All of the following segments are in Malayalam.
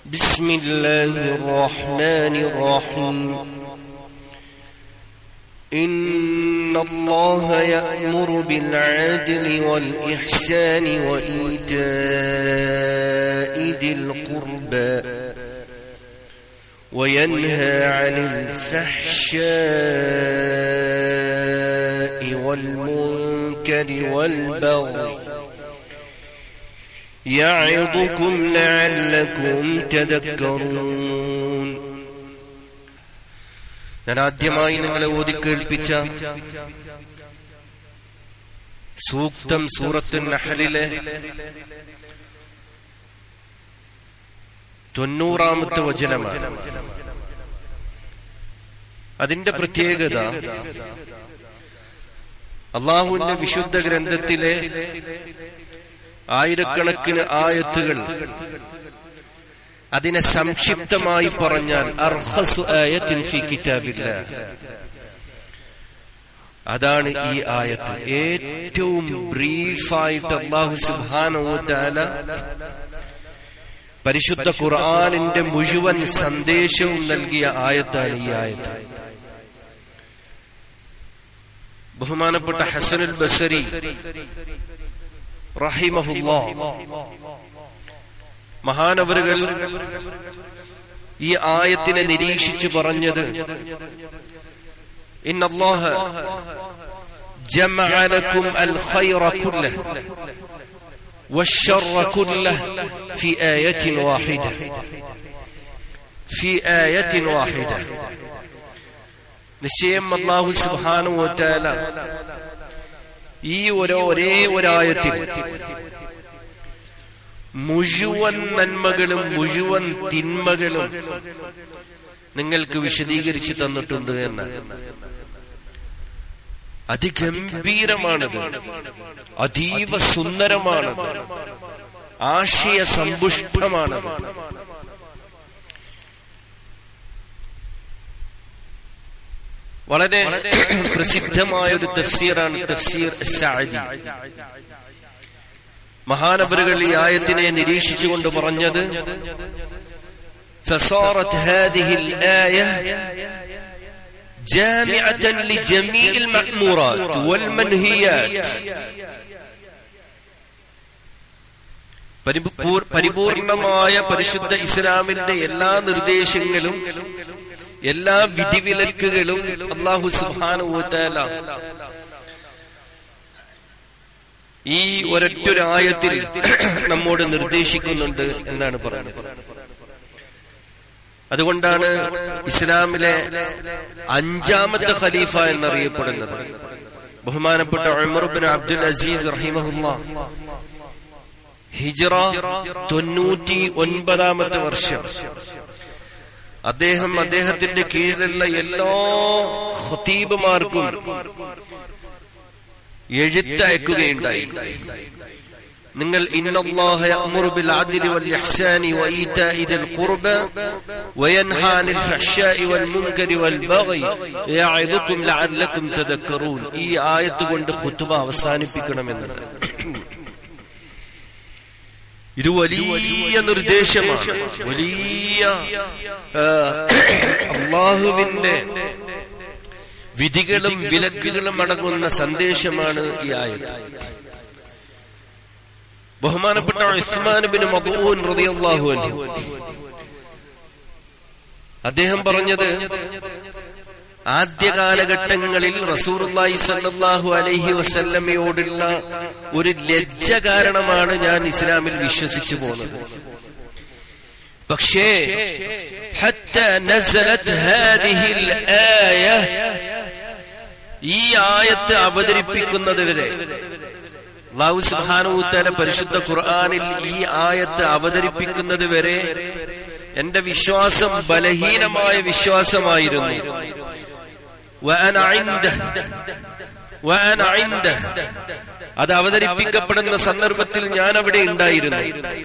بسم الله الرحمن الرحيم إن الله يأمر بالعدل والإحسان وإيتاء ذي القربى وينهى عن الفحشاء والمنكر والبغي يعظكم لعلكم تذكرون ഞാൻ ആദ്യമായി നിങ്ങളെ ഓതിക്കേൾപ്പിച്ച സൂക്തം സൂറത്തു നഹലിലെ തൊണ്ണൂറാമത്തെ വചനമാണ് അതിന്റെ പ്രത്യേകത അള്ളാഹുവിന്റെ വിശുദ്ധ ഗ്രന്ഥത്തിലെ ആയിരക്കണക്കിന് ആയത്തുകൾ അതിനെ സംക്ഷിപ്തമായി പറഞ്ഞാൽ അർഹസു ആയത്തിൻ ഫി കിതാബില്ല അതാണ് ഈ ആയത്ത് ഏറ്റവും ബ്രീഫായിട്ട് അള്ളാഹു സുബാനോത്താല പരിശുദ്ധ ഖുർആാനിന്റെ മുഴുവൻ സന്ദേശവും നൽകിയ ആയത്താണ് ഈ ആയത്ത് ബഹുമാനപ്പെട്ട ഹസനുൽ ബസരി റഹിമഹുല്ലാ മഹാനവറുകൾ ഈ ആയത്തിനെ നിരീക്ഷിച്ചു പറഞ്ഞത് ഇന്നല്ലാഹ جمع لكم الخير كله والشر كله في آية واحدة في آية واحدة നിശ്ചയം അള്ളാഹു സുബാനു വറ്റാല ഈ ഒരു ഒരേ ഒരായത്തിൽ മുഴുവൻ നന്മകളും മുഴുവൻ തിന്മകളും നിങ്ങൾക്ക് വിശദീകരിച്ചു തന്നിട്ടുണ്ട് എന്ന് അതിഗംഭീരമാണത് അതീവ സുന്ദരമാണത് ആശയ സമ്പുഷ്ടമാണത് വളരെ പ്രസിദ്ധമായ ഒരു തഫ്സീറാണ് തഫ്സീർ സാദി മഹാനവറുകൾ ഈ ആയത്തിനെ നിരീക്ഷിച്ചുകൊണ്ട് പറഞ്ഞത് فصارت هذه الآية جامعة لجميع المأمورات والمنهيات പരിപൂർണമായ പരിശുദ്ധ ഇസ്ലാമിന്റെ എല്ലാ നിർദ്ദേശങ്ങളും എല്ലാ വിധിവിലക്കുകളും അള്ളാഹു സുബാനുല ഈ ഒരൊറ്റൊരായത്തിൽ നമ്മോട് നിർദ്ദേശിക്കുന്നുണ്ട് എന്നാണ് പറഞ്ഞത് അതുകൊണ്ടാണ് ഇസ്ലാമിലെ അഞ്ചാമത്തെ ഖലീഫ എന്നറിയപ്പെടുന്നത് ബഹുമാനപ്പെട്ട ഉമർബിൻ അബ്ദുൽ അസീസ് റഹിമഹുല്ല ഹിജറ തൊണ്ണൂറ്റി ഒൻപതാമത്തെ വർഷം അദ്ദേഹം അദ്ദേഹത്തിന്റെ കീഴിലുള്ള എല്ലാ ഖത്തീബുമാർക്കും എഴുത്തയക്കുകയുണ്ടായി നിങ്ങൾ ഇന്നല്ലാഹ യഅ്മുറു ബിൽ അദ്ലി വൽ ഇഹ്സാനി വഈതാഇ ദിൽ ഖുർബ വയൻഹാ അനിൽ ഫഹ്ശാഇ വൽ മുൻകരി വൽ ബഗി യഅദുകും ലഅല്ലകും തദക്കറൂൻ ഈ ആയത്ത് കൊണ്ട് ഖുത്ബ അവസാനിപ്പിക്കണമെന്നുണ്ട് ഇത് വലിയ നിർദ്ദേശമാണ് വലിയ അള്ളാഹുവിന്റെ വിധികളും വിലക്കുകളും അടങ്ങുന്ന സന്ദേശമാണ് ഈ ആയത്ത് ബഹുമാനപ്പെട്ട ഉസ്മാൻ ബിൻ മദൂൻ റളിയല്ലാഹു അൻഹു അദ്ദേഹം പറഞ്ഞത് ആദ്യ കാലഘട്ടങ്ങളിൽ റസൂറുല്ലാഹി സല്ലല്ലാഹു അലൈഹി വസല്ലമയോടുള്ള ഒരു ലജ്ജ കാരണമാണ് ഞാൻ ഇസ്ലാമിൽ വിശ്വസിച്ചു പോകുന്നത് പക്ഷേ حتى نزلت هذه الآية ഈ ആയത്ത് അവതരിപ്പിക്കുന്നത് വരെ അള്ളാഹു സുബ്ഹാനഹുവതആല പരിശുദ്ധ ഖുർആനിൽ ഈ ആയത്ത് അവതരിപ്പിക്കുന്നത് വരെ എന്റെ വിശ്വാസം ബലഹീനമായ വിശ്വാസമായിരുന്നു അത് അവതരിപ്പിക്കപ്പെടുന്ന സന്ദർഭത്തിൽ ഞാൻ അവിടെ ഉണ്ടായിരുന്നു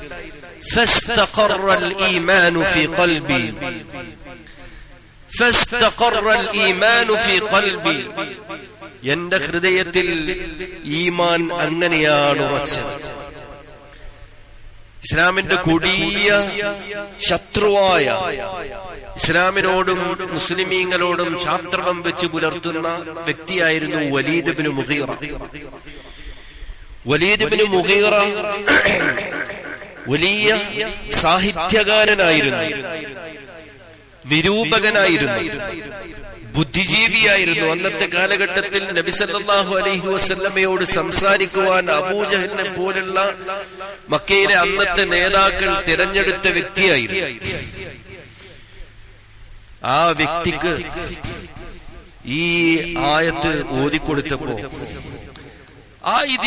എന്റെ ഹൃദയത്തിൽ ഈമാൻ അങ്ങനെയാണ് ഉറച്ചത് ഇസ്ലാമിന്റെ കൊടിയ ശത്രുവായ ഇസ്ലാമിനോടും മുസ്ലിമീങ്ങളോടും ശാസ്ത്രവം വെച്ച് പുലർത്തുന്ന വ്യക്തിയായിരുന്നു വലീദബിന് മുഹീറ വലീദബിന് മുഹീറ വലിയ സാഹിത്യകാരനായിരുന്നു നിരൂപകനായിരുന്നു ബുദ്ധിജീവിയായിരുന്നു അന്നത്തെ കാലഘട്ടത്തിൽ നബിസല്ലാഹു അലൈഹി വസല്ലമയോട് സംസാരിക്കുവാൻ അബൂജഹലിനെ പോലുള്ള മക്കയിലെ അന്നത്തെ നേതാക്കൾ തിരഞ്ഞെടുത്ത വ്യക്തിയായിരുന്നു ആ വ്യക്തിക്ക് ഈ ആയത്ത് ഓതിക്കൊടുത്തപ്പോ ആ ഇത്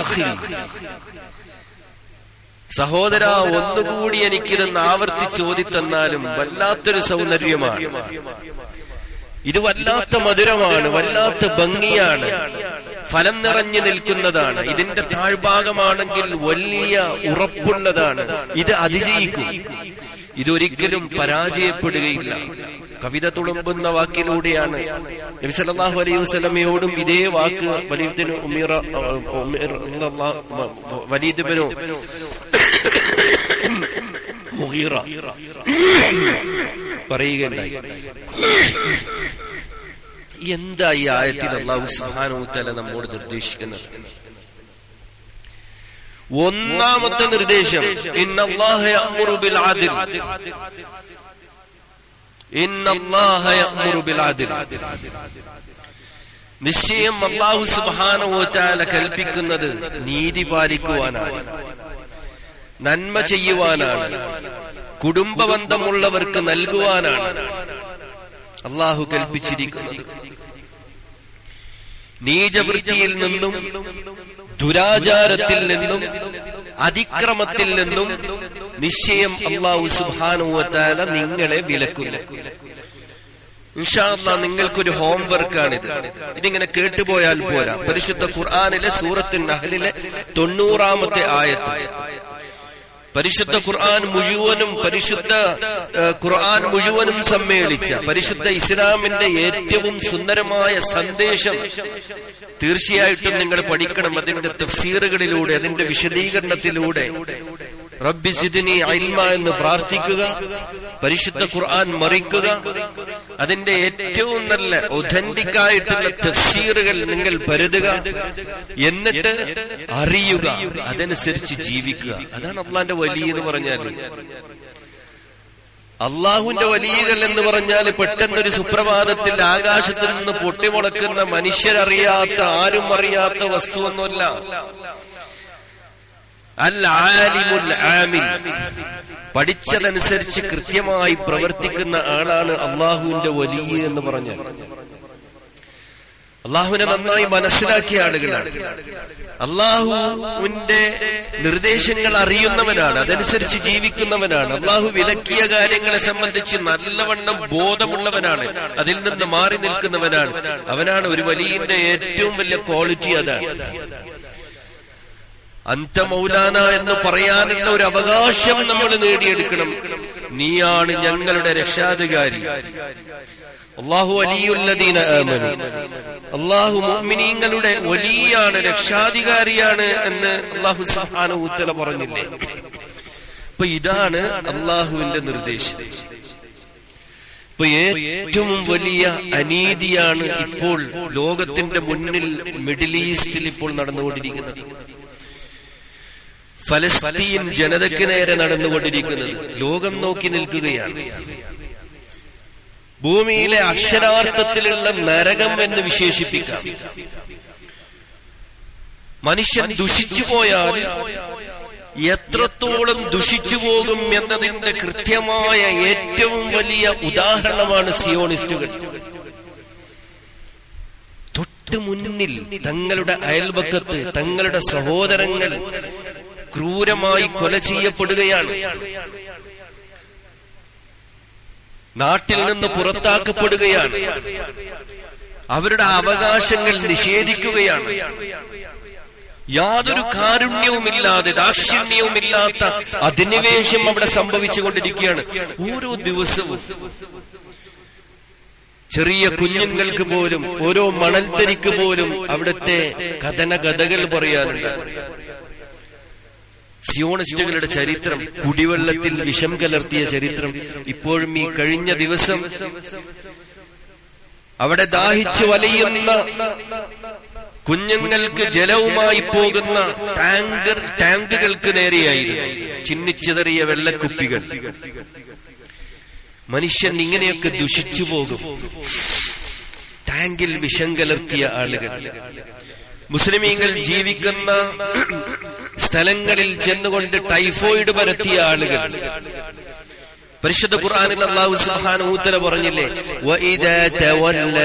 സഹോദര ഒന്നുകൂടി എനിക്കിതെന്ന് ആവർത്തിച്ച് ഓതിത്തന്നാലും വല്ലാത്തൊരു സൗന്ദര്യമാണ് ഇത് വല്ലാത്ത മധുരമാണ് വല്ലാത്ത ഭംഗിയാണ് ഫലം നിറഞ്ഞു നിൽക്കുന്നതാണ് ഇതിന്റെ താഴ്ഭാഗമാണെങ്കിൽ വലിയ ഉറപ്പുള്ളതാണ് ഇത് അതിജയിക്കും ഇതൊരിക്കലും പരാജയപ്പെടുകയില്ല കവിത തുളുമ്പുന്ന വാക്കിലൂടെയാണ് നബി സല്ലല്ലാഹു അലൈഹി വസല്ലമയോടും ഇതേ വാക്ക് വലീദിന് ഉമീറ വലീദിബിനു മുഹീറ പറയുകയുണ്ടായി എന്താ ഈ ആയത്തിൽ അള്ളാഹു സുബ്ഹാനഹു തആല നമ്മോട് നിർദ്ദേശിക്കുന്നത് ഒന്നാമത്തെ നിർദ്ദേശം ഇന്നല്ലാഹ യഅ്മുറു ബിൽ അദ്ൽ ഇന്നല്ലാഹ യഅ്മുറു ബിൽ അദ്ൽ നിശ്ചയം അള്ളാഹു സുബ്ഹാനഹു തആല കൽപ്പിക്കുന്നത് നീതി പാലിക്കുവാനാണ് നന്മ ചെയ്യുവാനാണ് കുടുംബബന്ധമുള്ളവർക്ക് നൽകുവാനാണ് അള്ളാഹു കൽപ്പിച്ചിരിക്കുന്നത് നീചവൃത്തിയിൽ നിന്നും ദുരാചാരത്തിൽ നിന്നും അതിക്രമത്തിൽ നിന്നും നിശ്ചയം അള്ളാഹു സുബാനുവത്താല നിങ്ങളെ വിലക്കുന്നു ഇൻഷാല്ല നിങ്ങൾക്കൊരു ഹോംവർക്കാണിത് ഇതിങ്ങനെ കേട്ടുപോയാൽ പോരാ പരിശുദ്ധ ഖുർആാനിലെ സൂറത്തിൻ നഹലിലെ തൊണ്ണൂറാമത്തെ ആയത്ത് പരിശുദ്ധ ഖുർആൻ മുഴുവനും പരിശുദ്ധ ഖുർആൻ മുഴുവനും സമ്മേളിച്ച പരിശുദ്ധ ഇസ്ലാമിന്റെ ഏറ്റവും സുന്ദരമായ സന്ദേശം തീർച്ചയായിട്ടും നിങ്ങൾ പഠിക്കണം അതിന്റെ തഫ്സീറുകളിലൂടെ അതിന്റെ വിശദീകരണത്തിലൂടെ റബ്ബി സിദിനി അൽമ എന്ന് പ്രാർത്ഥിക്കുക പരിശുദ്ധ ഖുർആൻ മറിക്കുക അതിന്റെ ഏറ്റവും നല്ല ഒഥന്റിക് ആയിട്ടുള്ള തഫ്സീറുകൾ നിങ്ങൾ പരുതുക എന്നിട്ട് അറിയുക അതനുസരിച്ച് ജീവിക്കുക അതാണ് അള്ളാന്റെ വലിയ എന്ന് പറഞ്ഞാൽ അള്ളാഹുവിന്റെ വലിയകൾ എന്ന് പറഞ്ഞാൽ പെട്ടെന്നൊരു സുപ്രഭാതത്തിൽ ആകാശത്തിൽ നിന്ന് പൊട്ടിമുളക്കുന്ന മനുഷ്യരറിയാത്ത ആരും അറിയാത്ത വസ്തുവൊന്നുമല്ല അൽ ആലിമുൽ ആമിൽ പഠിച്ചതനുസരിച്ച് കൃത്യമായി പ്രവർത്തിക്കുന്ന ആളാണ് അള്ളാഹുവിന്റെ വലിയ എന്ന് പറഞ്ഞാൽ അള്ളാഹുവിനെ നന്നായി മനസ്സിലാക്കിയ ആളുകളാണ് അള്ളാഹുവിന്റെ നിർദ്ദേശങ്ങൾ അറിയുന്നവനാണ് അതനുസരിച്ച് ജീവിക്കുന്നവനാണ് അള്ളാഹു വിലക്കിയ കാര്യങ്ങളെ സംബന്ധിച്ച് നല്ലവണ്ണം ബോധമുള്ളവനാണ് അതിൽ നിന്ന് മാറി നിൽക്കുന്നവനാണ് അവനാണ് ഒരു വലിയന്റെ ഏറ്റവും വലിയ ക്വാളിറ്റി അതാണ് അന്ത മൗലാന എന്ന് പറയാനുള്ള ഒരു അവകാശം നമ്മൾ നേടിയെടുക്കണം നീയാണ് ഞങ്ങളുടെ രക്ഷാധികാരി അള്ളാഹു വലിയുല്ലദീന ആമനു അള്ളാഹു മുഅ്മിനീങ്ങളുടെ വലിയാണ് രക്ഷാധികാരിയാണ് എന്ന് അള്ളാഹു സുബ്ഹാനഹു ഉത്തല പറഞ്ഞില്ലേ അപ്പൊ ഇതാണ് അള്ളാഹുവിന്റെ നിർദ്ദേശം ഇപ്പൊ ഏറ്റവും വലിയ അനീതിയാണ് ഇപ്പോൾ ലോകത്തിന്റെ മുന്നിൽ മിഡിൽ ഈസ്റ്റിൽ ഇപ്പോൾ നടന്നുകൊണ്ടിരിക്കുന്നത് ഫലസ്തീൻ ജനതയ്ക്ക് നേരെ നടന്നുകൊണ്ടിരിക്കുന്നത് ലോകം നോക്കി നിൽക്കുകയാണ് ഭൂമിയിലെ അക്ഷരാർത്ഥത്തിലുള്ള നരകം എന്ന് വിശേഷിപ്പിക്കാം മനുഷ്യൻ ദുഷിച്ചു പോയാൽ എത്രത്തോളം ദുഷിച്ചു പോകും എന്നതിന്റെ കൃത്യമായ ഏറ്റവും വലിയ ഉദാഹരണമാണ് സിയോണിസ്റ്റുകൾ തൊട്ട് മുന്നിൽ തങ്ങളുടെ അയൽപക്കത്ത് തങ്ങളുടെ സഹോദരങ്ങൾ ക്രൂരമായി കൊല ചെയ്യപ്പെടുകയാണ് നാട്ടിൽ നിന്ന് പുറത്താക്കപ്പെടുകയാണ് അവരുടെ അവകാശങ്ങൾ നിഷേധിക്കുകയാണ് യാതൊരു കാരുണ്യവുമില്ലാതെ ദാക്ഷിണ്യവുമില്ലാത്ത അധിനിവേശം അവിടെ സംഭവിച്ചുകൊണ്ടിരിക്കുകയാണ് ഓരോ ദിവസവും ചെറിയ കുഞ്ഞുങ്ങൾക്ക് പോലും ഓരോ മണൽത്തരിക്ക് പോലും അവിടുത്തെ കഥന കഥകൾ പറയാനുണ്ട് സിയോണിസ്റ്റുകളുടെ ചരിത്രം കുടിവെള്ളത്തിൽ വിഷം കലർത്തിയ ചരിത്രം ഇപ്പോഴും ഈ കഴിഞ്ഞ ദിവസം അവിടെ ദാഹിച്ചു വലയുന്ന കുഞ്ഞുങ്ങൾക്ക് ജലവുമായി പോകുന്ന ടാങ്കർ ടാങ്കുകൾക്ക് നേരെയായിരുന്നു ചിന്നിച്ചിതറിയ വെള്ളക്കുപ്പികൾ മനുഷ്യൻ ഇങ്ങനെയൊക്കെ ദുഷിച്ചു പോകും ടാങ്കിൽ വിഷം കലർത്തിയ ആളുകൾ മുസ്ലിമീങ്ങൾ ജീവിക്കുന്ന സ്ഥലങ്ങളിൽ ചെന്നുകൊണ്ട് ടൈഫോയിഡ് പരത്തിയ ആളുകൾ പരിശുദ്ധ ഖുർആനിൽ അള്ളാഹു സുബ്ഹാനഹു ഉത്തര പറഞ്ഞില്ലേ വഇദാ തവല്ല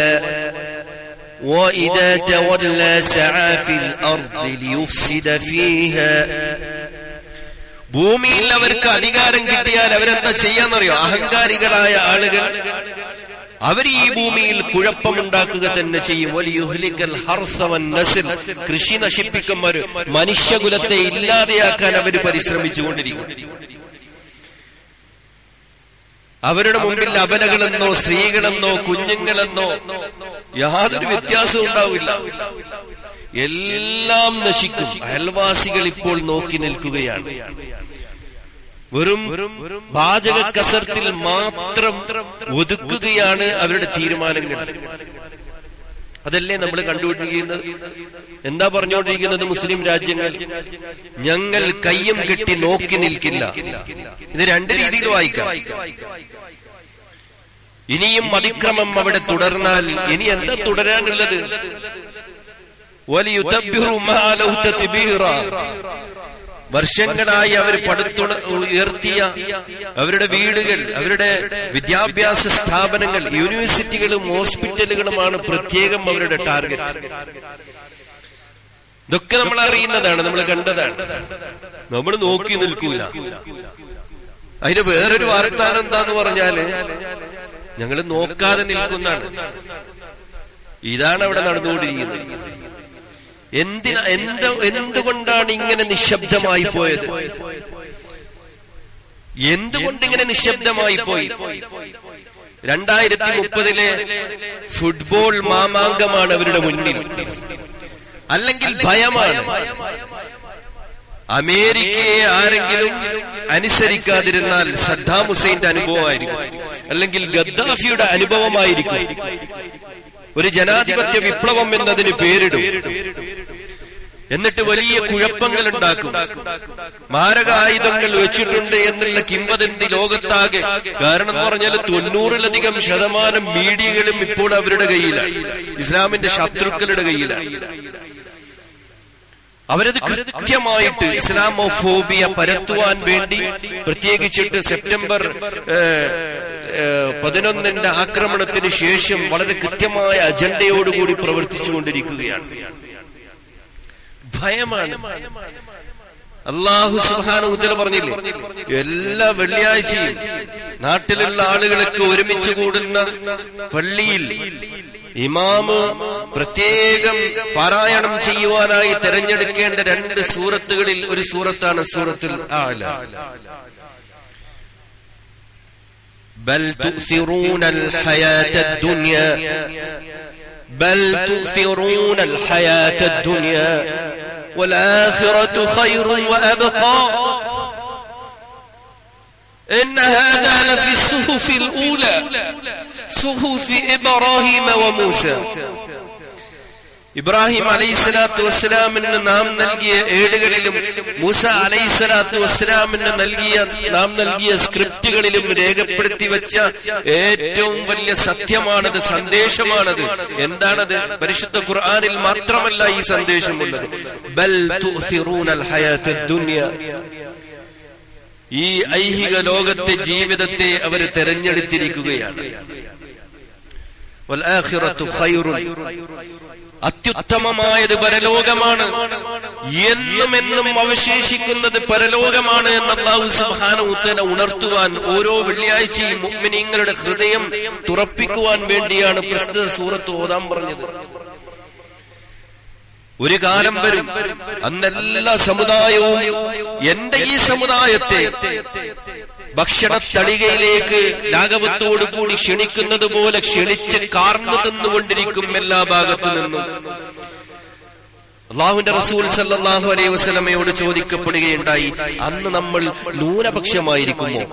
وإذا تولى سعى في الأرض ليفسد فيها ഭൂമിയിൽ അവർക്ക് അധികാരം കിട്ടിയാൽ അവരെന്താ ചെയ്യാന്നറിയോ അഹങ്കാരികളായ ആളുകൾ അവർ ഈ ഭൂമിയിൽ കുഴപ്പമുണ്ടാക്കുക തന്നെ ചെയ്യും വലിയുഹ്ലിക്കൽ ഹർസവൻ നസിൽ കൃഷി നശിപ്പിക്കുന്നവർ മനുഷ്യകുലത്തെ ഇല്ലാതെയാക്കാൻ അവർ പരിശ്രമിച്ചുകൊണ്ടിരിക്കും അവരുടെ മുമ്പിൽ അബലകളെന്നോ സ്ത്രീകളെന്നോ കുഞ്ഞുങ്ങളെന്നോ യാതൊരു വ്യത്യാസവും ഉണ്ടാവില്ല എല്ലാം നശിക്കും അയൽവാസികൾ ഇപ്പോൾ നോക്കി നിൽക്കുകയാണ് വെറും പാചക കസർത്തിൽ മാത്രം ഒതുക്കുകയാണ് അവരുടെ തീരുമാനങ്ങൾ അതല്ലേ നമ്മൾ കണ്ടുപിടിക്കുന്നത് എന്താ പറഞ്ഞുകൊണ്ടിരിക്കുന്നത് മുസ്ലിം രാജ്യങ്ങൾ ഞങ്ങൾ കയ്യും കെട്ടി നോക്കി നിൽക്കില്ല ഇത് രണ്ട് രീതിയിൽ വായിക്കാം ഇനിയും അതിക്രമം അവിടെ തുടർന്നാൽ ഇനി എന്താ തുടരാനുള്ളത് വലിയുതബ്ബിറു മാ ലൗ തത്ബീറ വർഷങ്ങളായി അവർ പടുത്തുണ ഉയർത്തിയ അവരുടെ വീടുകൾ അവരുടെ വിദ്യാഭ്യാസ സ്ഥാപനങ്ങൾ യൂണിവേഴ്സിറ്റികളും ഹോസ്പിറ്റലുകളുമാണ് പ്രത്യേകം അവരുടെ ടാർഗറ്റ് ഇതൊക്കെ നമ്മൾ അറിയുന്നതാണ് നമ്മൾ കണ്ടതാണ് നമ്മൾ നോക്കി നിൽക്കൂല അതിന് വേറൊരു വാർത്താനം എന്താന്ന് പറഞ്ഞാല് ഞങ്ങൾ നോക്കാതെ നിൽക്കുന്നതാണ് ഇതാണ് അവിടെ നടന്നുകൊണ്ടിരിക്കുന്നത് എന്തിനാ എന്ത് എന്തുകൊണ്ടാണ് ഇങ്ങനെ നിശബ്ദമായി പോയത് എന്തുകൊണ്ട് ഇങ്ങനെ നിശബ്ദമായി പോയി രണ്ടായിരത്തി മുപ്പതിലെ ഫുട്ബോൾ മാമാങ്കമാണ് അവരുടെ മുന്നിൽ അല്ലെങ്കിൽ ഭയമാണ് അമേരിക്കയെ ആരെങ്കിലും അനുസരിക്കാതിരുന്നാൽ സദ്ദാം ഹുസൈന്റെ അനുഭവമായിരിക്കും അല്ലെങ്കിൽ ഗദ്ദാഫിയുടെ അനുഭവമായിരിക്കും ഒരു ജനാധിപത്യ വിപ്ലവം എന്നതിന് പേരിടും എന്നിട്ട് വലിയ കുഴപ്പങ്ങൾ ഉണ്ടാക്കും മാരക ആയുധങ്ങൾ വെച്ചിട്ടുണ്ട് എന്നുള്ള കിംവദന്തി ലോകത്താകെ കാരണം എന്ന് പറഞ്ഞാൽ തൊണ്ണൂറിലധികം ശതമാനം മീഡിയകളും ഇപ്പോൾ അവരുടെ കയ്യിലാണ് ഇസ്ലാമിന്റെ ശത്രുക്കളുടെ കയ്യിലാണ് അവരത് കൃത്യമായിട്ട് ഇസ്ലാമോഫോബിയ പരത്തുവാൻ വേണ്ടി പ്രത്യേകിച്ചിട്ട് സെപ്റ്റംബർ പതിനൊന്നിന്റെ ആക്രമണത്തിന് ശേഷം വളരെ കൃത്യമായ അജണ്ടയോടുകൂടി പ്രവർത്തിച്ചുകൊണ്ടിരിക്കുകയാണ് ഭയമാണ് അള്ളാഹു സുഹാന ഉത്തര പറഞ്ഞില്ലേ എല്ലാ വെള്ളിയാഴ്ചയും നാട്ടിലുള്ള ആളുകളൊക്കെ ഒരുമിച്ച് കൂടുന്ന പള്ളിയിൽ ഇമാമ് പ്രത്യേകം പാരായണം ചെയ്യുവാനായി തെരഞ്ഞെടുക്കേണ്ട രണ്ട് സൂറത്തുകളിൽ ഒരു സൂറത്താണ് സൂറത്തുൽ ആല بل تؤثرون الحياة الدنيا بل تؤثرون الحياة الدنيا والآخرة خير وأبقى إن هذا لفي الصحف الأولى صحف إبراهيم وموسى ഇബ്രാഹിം അലൈഹിസ്സലാത്തു വസ്സലാമിന് നാം നൽകിയ ഏടുകളിലും മൂസ അലൈഹിസ്സലാത്തു വസ്സലാമിന് നൽകിയ നാം നൽകിയ സ്ക്രിപ്റ്റുകളിലും രേഖപ്പെടുത്തി വെച്ച ഏറ്റവും വലിയ സത്യമാണത് സന്ദേശമാണത് എന്താണത് പരിശുദ്ധ ഖുർആനിൽ മാത്രമല്ല ഈ സന്ദേശമുള്ളത് ബൽ തുഅ്സിറൂനൽ ഹയാത്തദ് ദുനിയ ഈ ഐഹിക ലോകത്തെ ജീവിതത്തെ അവർ തെരഞ്ഞെടുത്തിരിക്കുകയാണ് വൽആഖിറത്തു ഖൈറുൻ അത്യുത്തമമായത് പരലോകമാണ് എന്നും എന്നും അവശേഷിക്കുന്നത് പരലോകമാണ് എന്ന് അള്ളാഹു സുബാന ഉണർത്തുവാൻ ഓരോ വെള്ളിയാഴ്ചയും മുഗ്മിനീങ്ങളുടെ ഹൃദയം തുറപ്പിക്കുവാൻ വേണ്ടിയാണ് പ്രസ്തുത സൂറത്ത് ഓതാൻ പറഞ്ഞത് ഒരു കാലം വരും അന്നെല്ലാ സമുദായവും എന്റെ ഈ സമുദായത്തെ ഭക്ഷണത്തളികയിലേക്ക് ലാഘവത്തോടുകൂടി ക്ഷണിക്കുന്നത് പോലെ ക്ഷണിച്ച് കാർന്നു തിന്നുകൊണ്ടിരിക്കും എല്ലാ ഭാഗത്തു നിന്നും അള്ളാഹുവിന്റെ റസൂൽ സല്ലല്ലാഹു അലൈഹി വസല്ലമയോട് ചോദിക്കപ്പെടുകയുണ്ടായി അന്ന് നമ്മൾ ന്യൂനപക്ഷമായിരിക്കുമോ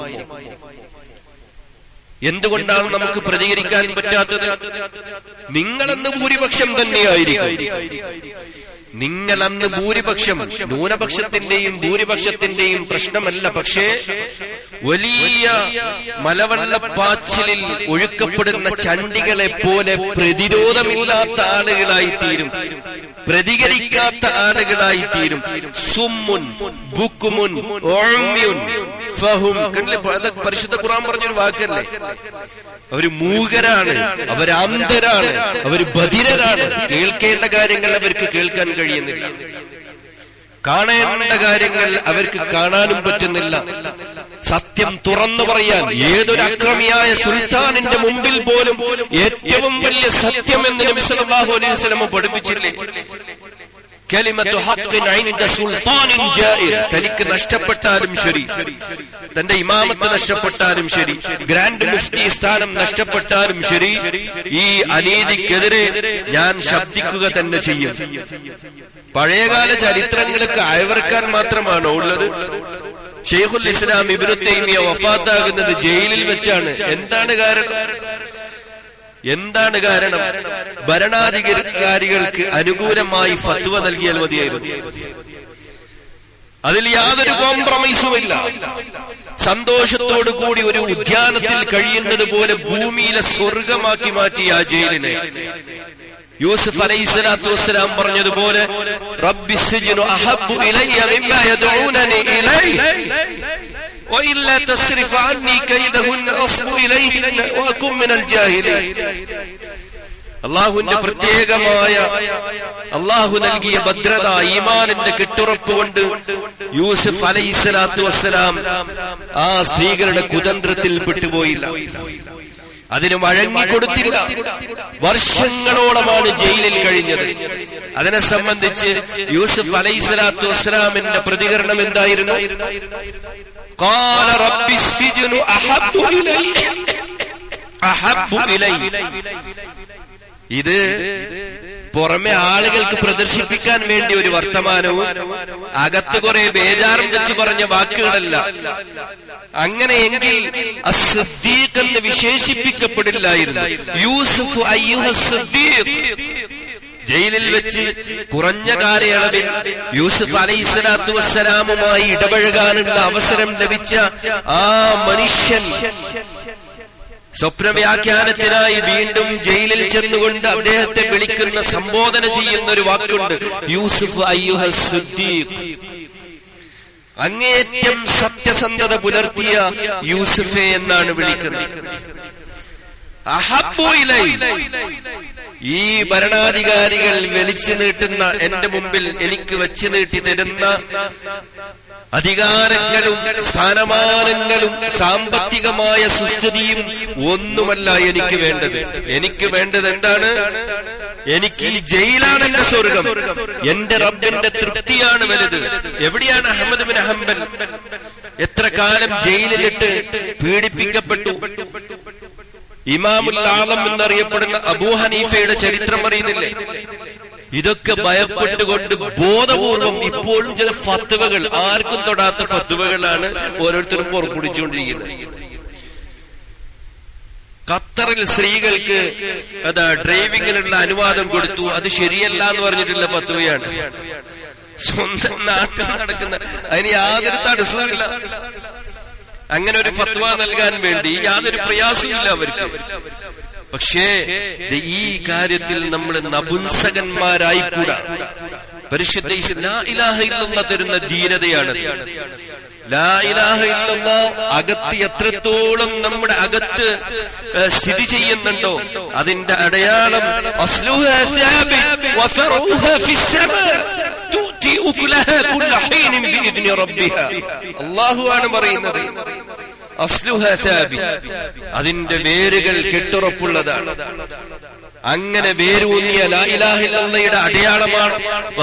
എന്തുകൊണ്ടാണ് നമുക്ക് പ്രതികരിക്കാൻ പറ്റാത്തത് നിങ്ങളന്ന് ഭൂരിപക്ഷം തന്നെയായിരിക്കും നിങ്ങൾ അന്ന് ഭൂരിപക്ഷം ന്യൂനപക്ഷത്തിന്റെയും ഭൂരിപക്ഷത്തിന്റെയും പ്രശ്നമല്ല പക്ഷേ വലിയ മലവെള്ളപ്പാച്ചിലിൽ ഒഴുക്കപ്പെടുന്ന ചണ്ടികളെ പോലെ പ്രതിരോധമില്ലാത്ത ആളുകളായി തീരും പ്രതികരിക്കാത്ത ആളുകളായി തീരും സുമ്മുൻ ബുക്കുമുൻ ഓമ്യുൻ ഫഹും കണ്ടില്ലേ അതൊക്കെ പരിശുദ്ധ ഖുർആൻ പറഞ്ഞൊരു വാക്കല്ലേ അവര് മൂകരാണ് അവര് അന്ധരാണ് അവര് ബധിരരാണ് കേൾക്കേണ്ട കാര്യങ്ങൾ അവർക്ക് കേൾക്കാൻ കഴിയുന്നില്ല കാണേണ്ട കാര്യങ്ങൾ അവർക്ക് കാണാനും പറ്റുന്നില്ല സത്യം തുറന്നു പറയാൻ ഏതൊരു അക്രമിയായ സുൽത്താനിന്റെ മുമ്പിൽ പോലും ഏറ്റവും വലിയ സത്യം എന്ന് നബി സല്ലല്ലാഹു അലൈഹി വസല്ലം പഠിപ്പിച്ചില്ലേ കലിമത്തു ഹഖ്ഖിൻ ഐൻദ സുൽത്താനിൻ ജാഇർ തനിക്ക് നഷ്ടപ്പെട്ടാലും ശരി തന്റെ ഇമാമത്ത് നഷ്ടപ്പെട്ടാലും ശരി ഗ്രാൻഡ് മുഫ്തി സ്ഥാനം നഷ്ടപ്പെട്ടാലും ശരി ഈ അനീതിക്കെതിരെ ഞാൻ ശബ്ദിക്കുക തന്നെ ചെയ്യും പഴയകാല ചരിത്രങ്ങൾക്ക് അയവർക്കാൻ മാത്രമാണോ ഉള്ളത് ഷെയ്ഖുൽ ഇസ്ലാം ഇബ്നു തൈമിയ വഫാത്താകുന്നത് ജയിലിൽ വെച്ചാണ് എന്താണ് കാരണം എന്താണ് കാരണം ഭരണാധികാരികൾക്ക് അനുകൂലമായി ഫത്വ നൽകിയാൽ മതിയായിരുന്നു അതിൽ യാതൊരു കോംപ്രമൈസുമില്ല സന്തോഷത്തോടു കൂടി ഒരു ഉദ്യാനത്തിൽ കഴിയുന്നത് പോലെ ഭൂമിയിലെ സ്വർഗമാക്കി മാറ്റി ആ ജയിലിനെ യൂസുഫ് അലൈഹി സ്വലാത്തു വസ്സലാം പറഞ്ഞതുപോലെ റബ്ബി സിജ്നു അഹബ്ബു ഇലയ്യ മിമ്മാ യദഊനനി ഇലൈഹി وإلا تصرف عني كيدهن أصب إليهن وأكن من الجاهلين അള്ളാഹുവിന്റെ പ്രത്യേകമായ അള്ളാഹു നൽകിയ ഭദ്രത ഈമാനിന്റെ കെട്ടുറപ്പ് കൊണ്ട് യൂസുഫ് അലൈഹി സ്വലാത്തു വസ്സലാം ആ സ്ത്രീകളുടെ കുതന്ത്രത്തിൽ പെട്ടുപോയില്ല അതിന് വഴങ്ങിക്കൊടുത്തില്ല വർഷങ്ങളോളമാണ് ജയിലിൽ കഴിഞ്ഞത് അതിനെ സംബന്ധിച്ച് യൂസുഫ് അലൈഹി സ്വലാത്തു വസ്സലാമിന്റെ പ്രതികരണം എന്തായിരുന്നു قال رب السجن أحب إلي أحب إلي ഇത് പുറമെ ആളുകൾക്ക് പ്രദർശിപ്പിക്കാൻ വേണ്ടി ഒരു വർത്തമാനവും അകത്ത് കുറെ ബേജാറും വെച്ച് പറഞ്ഞ വാക്കുകളല്ല അങ്ങനെയെങ്കിൽ അസ്സദ്ദീഖ് എന്ന് വിശേഷിപ്പിക്കപ്പെടില്ലായിരുന്നു യൂസുഫ് അയ്യുഹ സദ്ദീഖ് ജയിലിൽ വെച്ച് കുറഞ്ഞ കാലയളവിൽ യൂസുഫ് അലൈഹി സ്വലാത്തു വസ്സലാമുമായി ഇടപഴകാനുള്ള അവസരം ലഭിച്ച ആ മനുഷ്യൻ സ്വപ്നവ്യാഖ്യാനത്തിനായി വീണ്ടും ജയിലിൽ ചെന്നുകൊണ്ട് അദ്ദേഹത്തെ വിളിക്കുന്ന സംബോധന ചെയ്യുന്ന ഒരു വാക്കുണ്ട് യൂസുഫ് അയ്യുഹ സുദ്ദീഖ് അങ്ങേയറ്റം സത്യസന്ധത പുലർത്തിയ യൂസുഫെ എന്നാണ് വിളിക്കുന്നത് അഹബുയിലൈ ഈ ഭരണാധികാരികൾ വലിച്ചു നീട്ടുന്ന എന്റെ മുമ്പിൽ എനിക്ക് വെച്ചു നീട്ടി തരുന്ന അധികാരങ്ങളും സ്ഥാനമാനങ്ങളും സാമ്പത്തികമായ സുസ്ഥിതിയും ഒന്നുമല്ല എനിക്ക് വേണ്ടത് എനിക്ക് വേണ്ടത് എന്താണ് എനിക്ക് ഈ ജയിലാണ് എന്റെ സ്വർഗം എന്റെ റബ്ബിന്റെ തൃപ്തിയാണ് വലുത് എവിടെയാണ് അഹമ്മദ് ബിൻ അഹമ്പൽ എത്ര കാലം ജയിലിലിട്ട് പീഡിപ്പിക്കപ്പെട്ടു ഇമാമുൽ ആളം എന്നറിയപ്പെടുന്ന അബൂ ഹനീഫയുടെ ചരിത്രം അറിയുന്നില്ലേ ഇതൊക്കെ ഭയപ്പെട്ടുകൊണ്ട് ബോധപൂർവം ഇപ്പോഴും ചില ഫത്തുവകൾ ആർക്കും തൊടാത്ത ഫത്തുവകളാണ് ഓരോരുത്തരും പുറപ്പെടുവിച്ചുകൊണ്ടിരിക്കുന്നത് ഖത്തറിൽ സ്ത്രീകൾക്ക് അതാ ഡ്രൈവിങ്ങിനുള്ള അനുവാദം കൊടുത്തു അത് ശരിയല്ല എന്ന് പറഞ്ഞിട്ടുള്ള ഫത്തുവയാണ് സ്വന്തം നാട്ടിൽ നടക്കുന്ന അതിന് യാതൊരു തടസ്സമില്ല അങ്ങനെ ഒരു ഫത്വ നൽകാൻ വേണ്ടി യാതൊരു പ്രയാസമില്ല അവർക്ക് പക്ഷേ ഈ കാര്യത്തിൽ നമ്മൾ നപുംസകന്മാരായിക്കൂടാ പരിശുദ്ധ ഇലാഹ തരുന്ന ധീരതയാണ് ലാ ഇലാഹ ഇല്ലല്ലാ അകത്ത് എത്രത്തോളം നമ്മുടെ അകത്ത് സ്ഥിതി ചെയ്യുന്നുണ്ടോ അതിന്റെ അടയാളം അള്ളാഹുവാണ് പറയുന്നത് അതിന്റെ വേരുകൾ കെട്ടുറപ്പുള്ളതാണ് അങ്ങനെ വേരൂന്നിയ ലായിലാഹില്ലയുടെ അടയാളമാണ്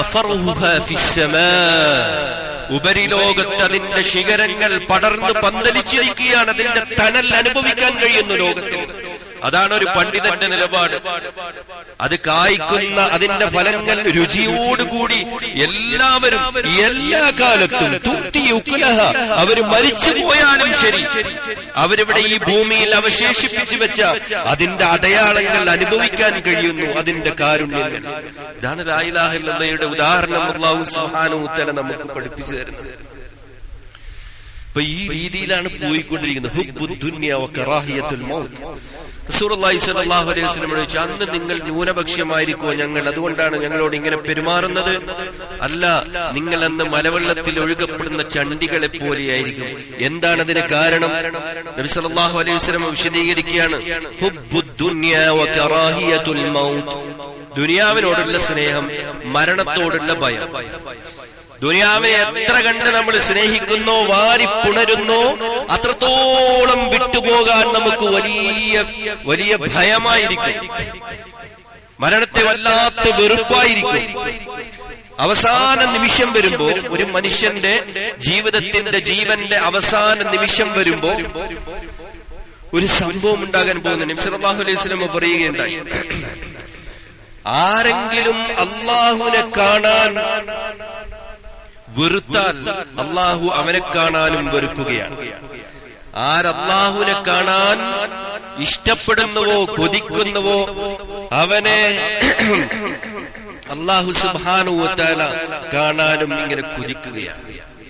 ഉപരിലോകത്ത് അതിന്റെ ശിഖരങ്ങൾ പടർന്ന് പന്തലിച്ചിരിക്കുകയാണ് അതിന്റെ തണൽ അനുഭവിക്കാൻ കഴിയുന്നു ലോകത്തിൽ അതാണ് ഒരു പണ്ഡിതന്റെ നിലപാട് അത് കായ്ക്കുന്ന അതിന്റെ ഫലങ്ങൾ രുചിയോടുകൂടി എല്ലാവരും എല്ലാ കാലത്തും തൂത്തി ഉക്കുലഹ അവര് മരിച്ചു പോയാലും ശരി അവരിവിടെ ഈ ഭൂമിയിൽ അവശേഷിപ്പിച്ചു വെച്ച അതിന്റെ അടയാളങ്ങൾ അനുഭവിക്കാൻ കഴിയുന്നു അതിന്റെ കാരുണ്യങ്ങൾ ഇതാണ് ലായിലാഹില്ലയുടെ ഉദാഹരണം അള്ളാഹു സുഹാനുത്തല നമുക്ക് പഠിപ്പിച്ചു തരുന്നത് അപ്പൊ ഈ രീതിയിലാണ് പോയിക്കൊണ്ടിരിക്കുന്നത് ഹുബ്ബു ദുനിയ വ കറാഹിയത്തുൽ മൗത്ത് റസൂലുള്ളാഹി സ്വല്ലല്ലാഹു അലൈഹി വസല്ലം ചോദിച്ചു അന്ന് നിങ്ങൾ ന്യൂനപക്ഷമായിരിക്കുമോ ഞങ്ങൾ അതുകൊണ്ടാണ് ഞങ്ങളോട് ഇങ്ങനെ പെരുമാറുന്നത് അല്ല നിങ്ങൾ അന്ന് മലവെള്ളത്തിൽ ഒഴുകപ്പെടുന്ന ചണ്ടികളെ പോലെയായിരിക്കും എന്താണ് അതിന് കാരണം നബി സല്ലല്ലാഹു അലൈഹി വസല്ലം വിശദീകരിക്കുകയാണ് ഹുബ്ബു ദുനിയ വ കറാഹിയത്തുൽ മൗത്ത് ദുനിയാവിനോടുള്ള സ്നേഹം മരണത്തോടുള്ള ഭയം ദുനിയാവിനെ എത്ര കണ്ട് നമ്മൾ സ്നേഹിക്കുന്നോ വാരിപ്പുണരുന്നോ അത്രത്തോളം വിട്ടുപോകാൻ നമുക്ക് വലിയ വലിയ ഭയമായിരിക്കും മരണത്തെ വല്ലാത്ത വെറുപ്പായിരിക്കും അവസാന നിമിഷം വരുമ്പോ ഒരു മനുഷ്യന്റെ ജീവിതത്തിന്റെ ജീവന്റെ അവസാന നിമിഷം വരുമ്പോ ഒരു സംഭവം ഉണ്ടാകാൻ പോകുന്നു നിംസലാഹു അലൈഹി സ്വലമ പറയുകയുണ്ടായി ആരെങ്കിലും അള്ളാഹുവിനെ കാണാൻ വെറുത്താൽ അള്ളാഹു അവനെ കാണാനും വെറുക്കുകയാണ് ആരല്ലാഹുവിനെ കാണാൻ ഇഷ്ടപ്പെടുന്നുവോ കൊതിക്കുന്നുവോ അവനെ അള്ളാഹു സുബാനുവത്താല കാണാനും ഇങ്ങനെ കുതിക്കുകയാണ്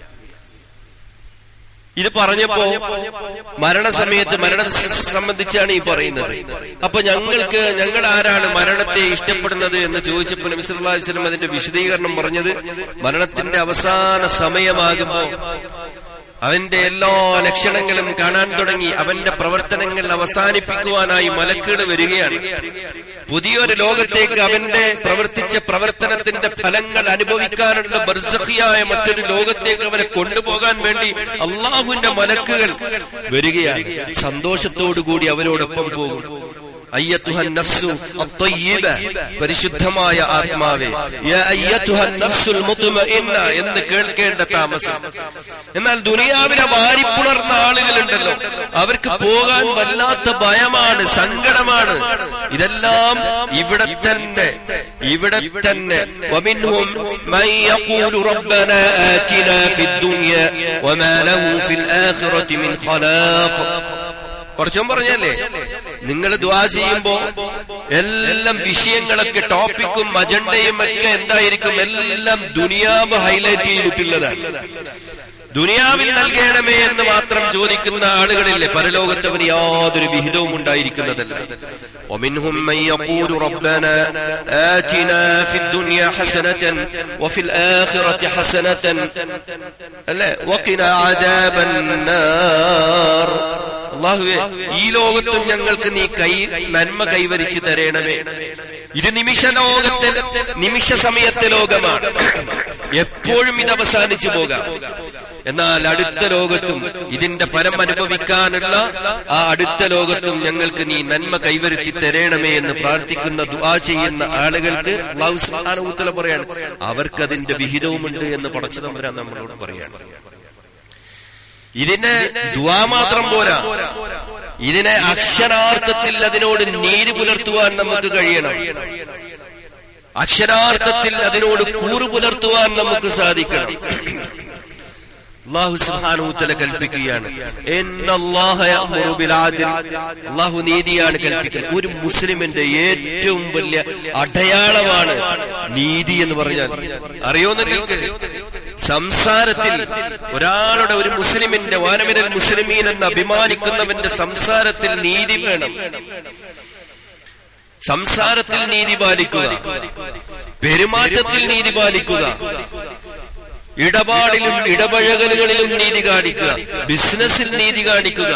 ഇത് പറഞ്ഞപ്പോ മരണസമയത്ത് മരണത്തെ സംബന്ധിച്ചാണ് ഈ പറയുന്നത് അപ്പൊ ഞങ്ങൾക്ക് ഞങ്ങൾ ആരാണ് മരണത്തെ ഇഷ്ടപ്പെടുന്നത് എന്ന് ചോദിച്ചപ്പോൾ നബി സല്ലല്ലാഹു അലൈഹി വസല്ലം അതിന്റെ വിശദീകരണം പറഞ്ഞത് മരണത്തിന്റെ അവസാന സമയമാകുമ്പോ അവന്റെ എല്ലാ ലക്ഷണങ്ങളും കാണാൻ തുടങ്ങി അവന്റെ പ്രവർത്തനങ്ങൾ അവസാനിപ്പിക്കുവാനായി മലക്കുകൾ വരികയാണ് പുതിയൊരു ലോകത്തേക്ക് അവന്റെ പ്രവർത്തിച്ച പ്രവർത്തനത്തിന്റെ ഫലങ്ങൾ അനുഭവിക്കാനുള്ള ബർസഖിയായ മറ്റൊരു ലോകത്തേക്ക് അവനെ കൊണ്ടുപോകാൻ വേണ്ടി അള്ളാഹുവിന്റെ മലക്കുകൾ വരികയാണ് സന്തോഷത്തോടുകൂടി അവരോടൊപ്പം പോകും അയ്യത്തുഹൻ നഫ്സു അത്തയ്യിബ പരിശുദ്ധമായ ആത്മാവേ യാ അയ്യത്തുഹൻ നഫ്സുൽ മുത്മഇന്ന എന്ന് കേൾക്കേണ്ട താമസം എന്നാൽ ദുനിയാവിനെ വാരിപ്പുണർന്ന ആളുകളുണ്ടല്ലോ അവർക്ക് പോകാൻ വല്ലാത്ത ഭയമാണ് സങ്കടമാണ് ഇതെല്ലാം ഇവിടെ തന്നെ ഇവിടെ തന്നെ ومنهم من يقول ربنا آتنا في الدنيا وما له في الآخرة من خلاق കുറച്ചും പറഞ്ഞല്ലേ നിങ്ങൾ ദ്വാ ചെയ്യുമ്പോ എല്ലാം വിഷയങ്ങളൊക്കെ ടോപ്പിക്കും അജണ്ടയും ഒക്കെ എന്തായിരിക്കും എല്ലാം ദുനിയാവ് ഹൈലൈറ്റ് ചെയ്തിട്ടുള്ളതാണ് ദുനിയാവിൽ നൽകണമേ എന്ന് മാത്രം ചോദിക്കുന്ന ആളുകളില്ലേ പരലോകത്തവന് യാതൊരു വിഹിതവും ഉണ്ടായിരിക്കുന്നതല്ല ومنهم من يقول ربنا آتنا في الدنيا حسنة وفي الآخرة حسنة لا وقنا عذاب النار അള്ളാഹുവെ ഈ ലോകത്തും ഞങ്ങൾക്ക് നീ കൈ നന്മ കൈവരിച്ചു തരണമേ ഇത് നിമിഷ ലോകത്തിൽ നിമിഷ സമയത്തെ ലോകമാണ് എപ്പോഴും ഇത് അവസാനിച്ചു പോകാം എന്നാൽ അടുത്ത ലോകത്തും ഇതിന്റെ ഫലം അനുഭവിക്കാനുള്ള ആ അടുത്ത ലോകത്തും ഞങ്ങൾക്ക് നീ നന്മ കൈവരുത്തി തരണമേ എന്ന് പ്രാർത്ഥിക്കുന്ന ദുആ ചെയ്യുന്ന ആളുകൾക്ക് അള്ളാഹു സുബ്ഹാനഹു വതആല പറയാണ് അവർക്ക് അതിന്റെ വിഹിതവുമുണ്ട് എന്ന് പടച്ചു തമ്പുരാൻ നമ്മളോട് പറയാണ് ഇതിന് ദുആ മാത്രം പോരാ ഇതിനെ അക്ഷരാർത്ഥത്തിൽ അതിനോട് നീതി പുലർത്തുവാൻ നമുക്ക് കഴിയണം അക്ഷരാർത്ഥത്തിൽ അതിനോട് കൂറു പുലർത്തുവാൻ നമുക്ക് സാധിക്കണം അള്ളാഹു സുബ്ഹാനഹുവതആല കൽപ്പിക്കുകയാണ് അള്ളാഹു നീതിയാണ് കൽപ്പിക്കുന്നത് ഒരു മുസ്ലിമിന്റെ ഏറ്റവും വലിയ അടയാളമാണ് നീതി എന്ന് പറഞ്ഞാൽ അറിയോ നിങ്ങൾക്ക് സംസാരത്തിൽ ഒരാളുടെ ഒരു മുസ്ലിമിന്റെ വാനമിനൽ മുസ്ലിമീൻ എന്ന് അഭിമാനിക്കുന്നവന്റെ സംസാരത്തിൽ നീതി വേണം സംസാരത്തിൽ നീതി പാലിക്കുക പെരുമാറ്റത്തിൽ നീതി പാലിക്കുക ഇടപാടിലും ഇടപഴകലുകളിലും നീതി കാണിക്കുക ബിസിനസ്സിൽ നീതി കാണിക്കുക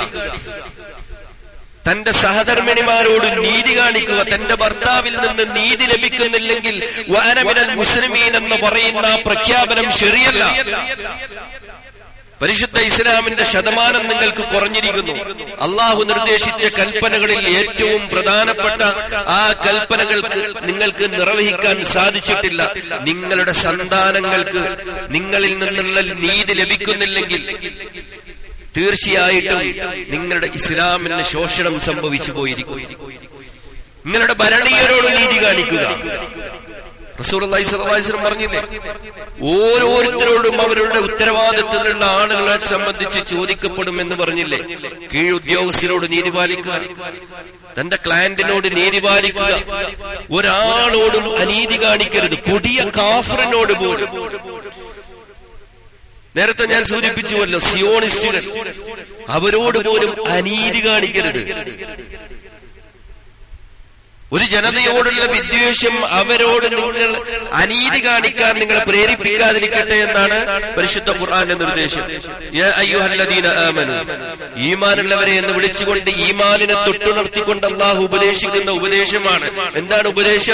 തന്റെ സഹധർമ്മിണിമാരോട് നീതി കാണിക്കുക തന്റെ ഭർത്താവിൽ നിന്ന് നീതി ലഭിക്കുന്നില്ലെങ്കിൽ വാനമിനൽ മുസ്ലിമീൻ എന്ന് പറയുന്ന ആ പ്രഖ്യാപനം ശരിയല്ല പരിശുദ്ധ ഇസ്ലാമിന്റെ ശതമാനം നിങ്ങൾക്ക് കുറഞ്ഞിരിക്കുന്നു അള്ളാഹു നിർദ്ദേശിച്ച കൽപ്പനകളിൽ ഏറ്റവും പ്രധാനപ്പെട്ട ആ കൽപ്പനകൾക്ക് നിങ്ങൾക്ക് നിർവഹിക്കാൻ സാധിച്ചിട്ടില്ല നിങ്ങളുടെ സന്താനങ്ങൾക്ക് നിങ്ങളിൽ നിന്നുള്ള നീതി ലഭിക്കുന്നില്ലെങ്കിൽ തീർച്ചയായിട്ടും നിങ്ങളുടെ ഇസ്ലാമിന് ശോഷണം സംഭവിച്ചു പോയിരിക്കും നിങ്ങളുടെ ഭരണീയരോട് നീതി കാണിക്കുക റസൂലുള്ളാഹി സ്വല്ലല്ലാഹു അലൈഹി വസല്ലം പറഞ്ഞില്ലേ ഓരോരുത്തരോടും അവരുടെ ഉത്തരവാദിത്തത്തിലുള്ള ആളുകളെ സംബന്ധിച്ച് ചോദിക്കപ്പെടുമെന്ന് പറഞ്ഞില്ലേ കീഴുദ്യോഗസ്ഥരോട് നീതി പാലിക്കുക തന്റെ ക്ലയന്റിനോട് നീതി പാലിക്കുക ഒരാളോടും അനീതി കാണിക്കരുത് കൊടിയ കാഫറിനോട് പോലും നേരത്തെ ഞാൻ സൂചിപ്പിച്ചുവല്ലോ സിയോണിസ്റ്റുകൾ അവരോട് പോലും അനീതി കാണിക്കരുത് ഒരു ജനതയോടുള്ള വിദ്വേഷം അവരോട് നിങ്ങൾ അനീതി കാണിക്കാൻ നിങ്ങളെ പ്രേരിപ്പിക്കാതിരിക്കട്ടെ എന്നാണ് പരിശുദ്ധ ഖുർആന്റെ നിർദ്ദേശം യാ അയ്യുഹല്ലദീന ആമനു ഈമാനുള്ളവരെ എന്ന് വിളിച്ചുകൊണ്ട് ഈമാനിനെ തൊട്ടുണർത്തിക്കൊണ്ട് അള്ളാഹു ഉപദേശിക്കുന്ന ഉപദേശമാണ് എന്താണ് ഉപദേശം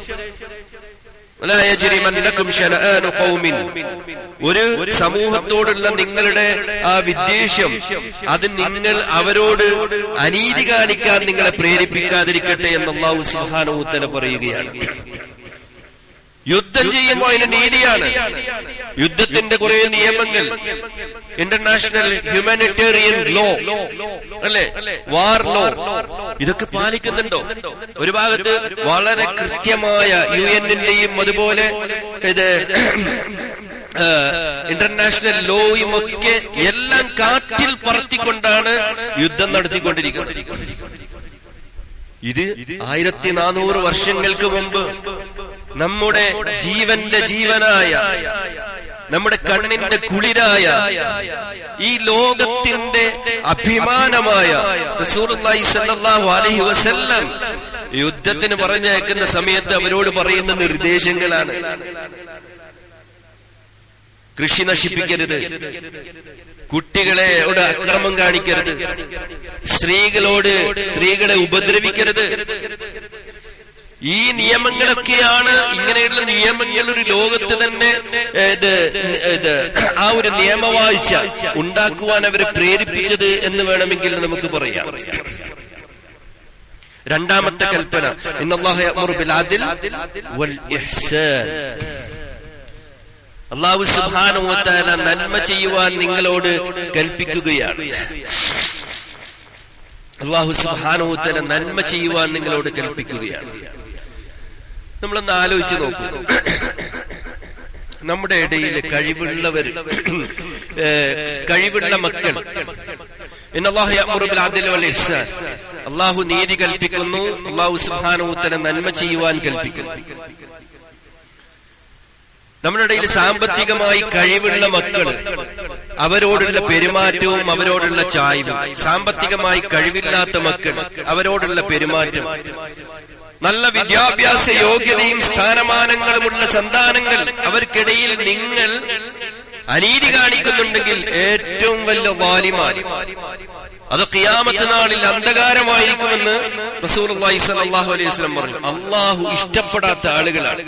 ولا يجرمنكم شنآن قوم ഒരു സമൂഹത്തോടുള്ള നിങ്ങളുടെ ആ വിദ്വേഷം അത് നിങ്ങൾ അവരോട് അനീതി കാണിക്കാൻ നിങ്ങളെ പ്രേരിപ്പിക്കാതിരിക്കട്ടെ എന്ന് അള്ളാഹു സുഹാനൂത്തല പറയുകയാണ് യുദ്ധം ചെയ്യുമ്പോൾ അതിന് നീതിയാണ് യുദ്ധത്തിന്റെ കുറെ നിയമങ്ങൾ ഇന്റർനാഷണൽ ഹ്യൂമാനിറ്റേറിയൻ ലോ അല്ലെ വാർ ലോ ഇതൊക്കെ പാലിക്കുന്നുണ്ടോ ഒരു ഭാഗത്ത് വളരെ കൃത്യമായ യു എന്നിന്റെയും അതുപോലെ ഇത് ഇന്റർനാഷണൽ ലോയും ഒക്കെ എല്ലാം കാറ്റിൽ പറത്തിക്കൊണ്ടാണ് യുദ്ധം നടത്തിക്കൊണ്ടിരിക്കുന്നത് ഇത് ആയിരത്തി നാനൂറ് വർഷങ്ങൾക്ക് മുമ്പ് നമ്മുടെ ജീവന്റെ ജീവനായ നമ്മുടെ കണ്ണിന്റെ കുളിരായ ഈ ലോകത്തിന്റെ അഭിമാനമായ റസൂലുള്ളാഹി സ്വല്ലല്ലാഹു അലൈഹി വസല്ലം യുദ്ധത്തിന് പറഞ്ഞയക്കുന്ന സമയത്ത് അവരോട് പറയുന്ന നിർദ്ദേശങ്ങളാണ് കൃഷി നശിപ്പിക്കരുത് കുട്ടികളെയോട് അക്രമം കാണിക്കരുത് സ്ത്രീകളോട് സ്ത്രീകളെ ഉപദ്രവിക്കരുത് ഈ നിയമങ്ങളൊക്കെയാണ് ഇങ്ങനെയുള്ള നിയമങ്ങൾ ഒരു ലോകത്ത് തന്നെ ഇത് ഇത് ആ ഒരു നിയമവാഴ്ച ഉണ്ടാക്കുവാൻ അവരെ പ്രേരിപ്പിച്ചത് എന്ന് വേണമെങ്കിൽ നമുക്ക് പറയാം രണ്ടാമത്തെ കൽപ്പന അള്ളാഹു സുബാനുവത്താല നന്മ ചെയ്യുവാൻ നിങ്ങളോട് കൽപ്പിക്കുകയാണ് അള്ളാഹു സുബാനുവത്തല നന്മ ചെയ്യുവാൻ നിങ്ങളോട് കൽപ്പിക്കുകയാണ് നമ്മളൊന്ന് ആലോചിച്ച് നോക്കൂ നമ്മുടെ ഇടയിൽ കഴിവുള്ളവർ കഴിവുള്ള മക്കൾ അള്ളാഹു നീതി കൽപ്പിക്കുന്നു അള്ളാഹു സുബാനുത്തല നന്മ ചെയ്യുവാൻ കൽപ്പിക്കുന്നു നമ്മുടെ ഇടയിൽ സാമ്പത്തികമായി കഴിവുള്ള മക്കൾ അവരോടുള്ള പെരുമാറ്റവും അവരോടുള്ള ചായ്വും സാമ്പത്തികമായി കഴിവില്ലാത്ത മക്കൾ അവരോടുള്ള പെരുമാറ്റം നല്ല വിദ്യാഭ്യാസ യോഗ്യതയും സ്ഥാനമാനങ്ങളുമുള്ള സന്താനങ്ങൾ അവർക്കിടയിൽ നിങ്ങൾ അനീതി കാണിക്കുന്നുണ്ടെങ്കിൽ ഏറ്റവും വലിയ വാലിമാൻ അത് ഖിയാമത്ത് നാളിൽ അന്ധകാരമായിരിക്കുമെന്ന് റസൂൽ സലാഹു അലൈഹി വസ്ലം പറഞ്ഞു അള്ളാഹു ഇഷ്ടപ്പെടാത്ത ആളുകളാണ്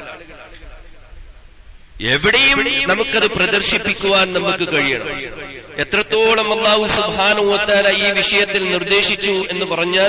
എവിടെയും നമുക്കത് പ്രദർശിപ്പിക്കുവാൻ നമുക്ക് കഴിയണം എത്രത്തോളം അള്ളാഹു സുബാനുവത്താല ഈ വിഷയത്തിൽ നിർദ്ദേശിച്ചു എന്ന് പറഞ്ഞാൽ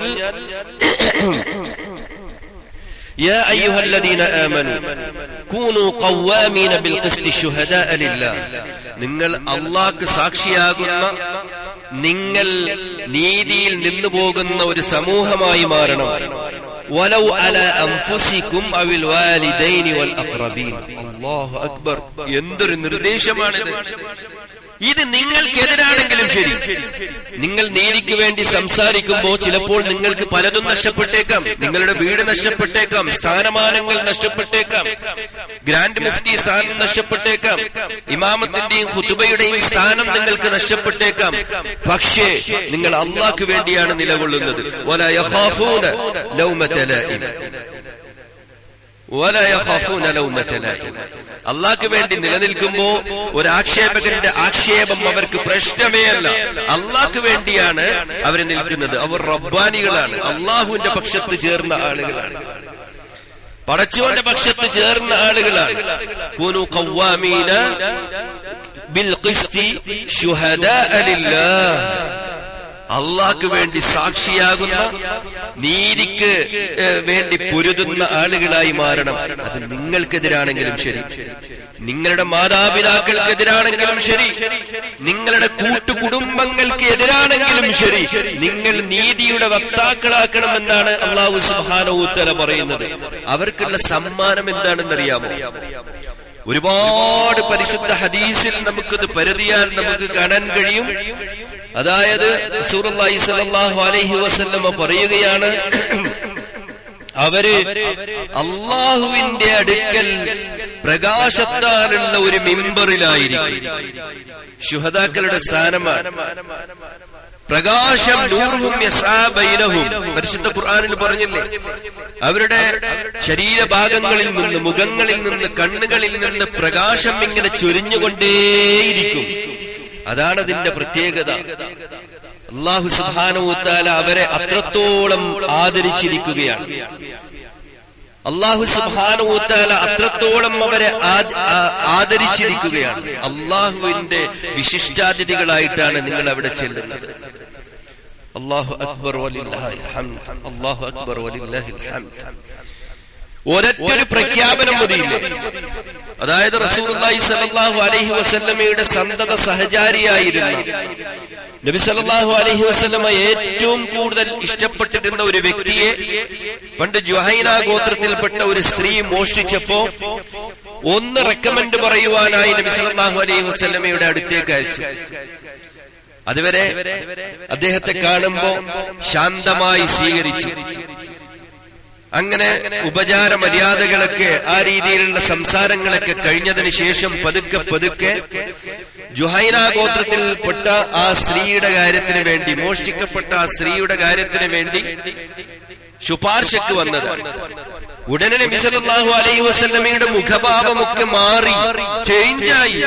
يا أيها الذين آمنوا كونوا قوامين بالقسط شهداء لله നിങ്ങൾ അള്ളാഹ്ക്ക് സാക്ഷിയാകുന്ന നിങ്ങൾ നീതിയിൽ നിന്നു പോകുന്ന ഒരു സമൂഹമായി മാറണം വലൗ അല അംഫുസിക്കും അവിൽ വാലിദൈനി വൽ അഖ്റബീൻ അല്ലാഹു അക്ബർ എന്തൊരു നിർദ്ദേശമാണിത് ഇത് നിങ്ങൾക്കെതിരാണെങ്കിലും ശരി നിങ്ങൾ നീതിക്ക് വേണ്ടി സംസാരിക്കുമ്പോൾ ചിലപ്പോൾ നിങ്ങൾക്ക് പലതും നഷ്ടപ്പെട്ടേക്കാം നിങ്ങളുടെ വീട് നഷ്ടപ്പെട്ടേക്കാം സ്ഥാനമാനങ്ങൾ നഷ്ടപ്പെട്ടേക്കാം ഗ്രാൻഡ് മുഫ്തി സ്ഥാനം നഷ്ടപ്പെട്ടേക്കാം ഇമാമത്തിന്റെയും ഹുതുബയുടെയും സ്ഥാനം നിങ്ങൾക്ക് നഷ്ടപ്പെട്ടേക്കാം പക്ഷേ നിങ്ങൾ അള്ളാഹ്ക്ക് വേണ്ടിയാണ് നിലകൊള്ളുന്നത് വല യഖാഫൂന ലൗമത ലായിം അള്ളാഹ്ക്ക് വേണ്ടി നിലനിൽക്കുമ്പോ ഒരു ആക്ഷേപകന്റെ ആക്ഷേപം അവർക്ക് പ്രശ്നമേ അല്ല അള്ളാഹ്ക്ക് വേണ്ടിയാണ് അവർ നിൽക്കുന്നത് അവർ റബ്ബാനികളാണ് അള്ളാഹുവിന്റെ പക്ഷത്ത് ചേർന്ന ആളുകളാണ് പടച്ചോന്റെ പക്ഷത്ത് ചേർന്ന ആളുകളാണ് കൂനു കവ്വാമീന ബിൽ അള്ളാഹ്ക്ക് വേണ്ടി സാക്ഷിയാകുന്ന നീതിക്ക് വേണ്ടി പൊരുതുന്ന ആളുകളായി മാറണം അത് നിങ്ങൾക്കെതിരാണെങ്കിലും ശരി നിങ്ങളുടെ മാതാപിതാക്കൾക്കെതിരാണെങ്കിലും ശരി നിങ്ങളുടെ കൂട്ടുകുടുംബങ്ങൾക്ക് എതിരാണെങ്കിലും ശരി നിങ്ങൾ നീതിയുടെ വക്താക്കളാക്കണമെന്നാണ് അള്ളാഹു സുബാനോത്തല പറയുന്നത് അവർക്കുള്ള സമ്മാനം എന്താണെന്നറിയാമോ ഒരുപാട് പരിശുദ്ധ ഹദീസിൽ നമുക്കത് പരതിയാൽ നമുക്ക് കാണാൻ കഴിയും അതായത് സൂറല്ലാഹി സല്ലല്ലാഹു അലൈഹി വസല്ലമ പറയുകയാണ് അവര് അള്ളാഹുവിന്റെ അടുക്കൽ പ്രകാശത്താലുള്ള ഒരു മിമ്പറിലായിരിക്കും ശുഹതാക്കളുടെ സ്ഥാനമാണ് പ്രകാശം നൂറുഹും യസാബൈനഹും പരിശുദ്ധ ഖുർആനിൽ പറഞ്ഞില്ലേ അവരുടെ ശരീരഭാഗങ്ങളിൽ നിന്ന് മുഖങ്ങളിൽ നിന്ന് കണ്ണുകളിൽ നിന്ന് പ്രകാശം ഇങ്ങനെ ചൊരിഞ്ഞുകൊണ്ടേയിരിക്കും അതാണ് അതിന്റെ പ്രത്യേകത അള്ളാഹു സുബാനവുത്താല അവരെ അത്രത്തോളം ആദരിച്ചിരിക്കുകയാണ് അള്ളാഹു സുബാനുത്താല അത്രത്തോളം അവരെ ആദരിച്ചിരിക്കുകയാണ് അള്ളാഹുവിന്റെ വിശിഷ്ടാതിഥികളായിട്ടാണ് നിങ്ങൾ അവിടെ ചെല്ലുന്നത് അള്ളാഹു അക്ബർ അള്ളാഹു അക്ബർ ഒരൊറ്റൊരു പ്രഖ്യാപനം മതിയില്ലേ അതായത് റസൂർലായി സലാഹു അലഹി വസല്ലമയുടെ സന്തത സഹചാരിയായിരുന്ന നബി സല്ലാഹു അലഹി വസ്ലമ ഏറ്റവും കൂടുതൽ ഇഷ്ടപ്പെട്ടിരുന്ന ഒരു വ്യക്തിയെ പണ്ട് ജുഹൈന ഗോത്രത്തിൽപ്പെട്ട ഒരു സ്ത്രീ മോഷ്ടിച്ചപ്പോ ഒന്ന് റെക്കമെൻഡ് പറയുവാനായി നബി സല്ലാഹു അലൈഹി വസ്ലമയുടെ അടുത്തേക്ക് അയച്ചു അതുവരെ അദ്ദേഹത്തെ കാണുമ്പോ ശാന്തമായി സ്വീകരിച്ചു അങ്ങനെ ഉപചാര മര്യാദകളൊക്കെ ആ രീതിയിലുള്ള സംസാരങ്ങളൊക്കെ കഴിഞ്ഞതിന് ശേഷം പതുക്കെ പതുക്കെ ജുഹൈന ഗോത്രത്തിൽപ്പെട്ട ആ സ്ത്രീയുടെ കാര്യത്തിന് വേണ്ടി മോഷ്ടിക്കപ്പെട്ട ആ സ്ത്രീയുടെ കാര്യത്തിന് വേണ്ടി ശുപാർശക്ക് വന്നത് ഉടനെ നബി സല്ലല്ലാഹു അലൈഹി വസല്ലമയുടെ മുഖഭാവമൊക്കെ മാറി ചേഞ്ചായി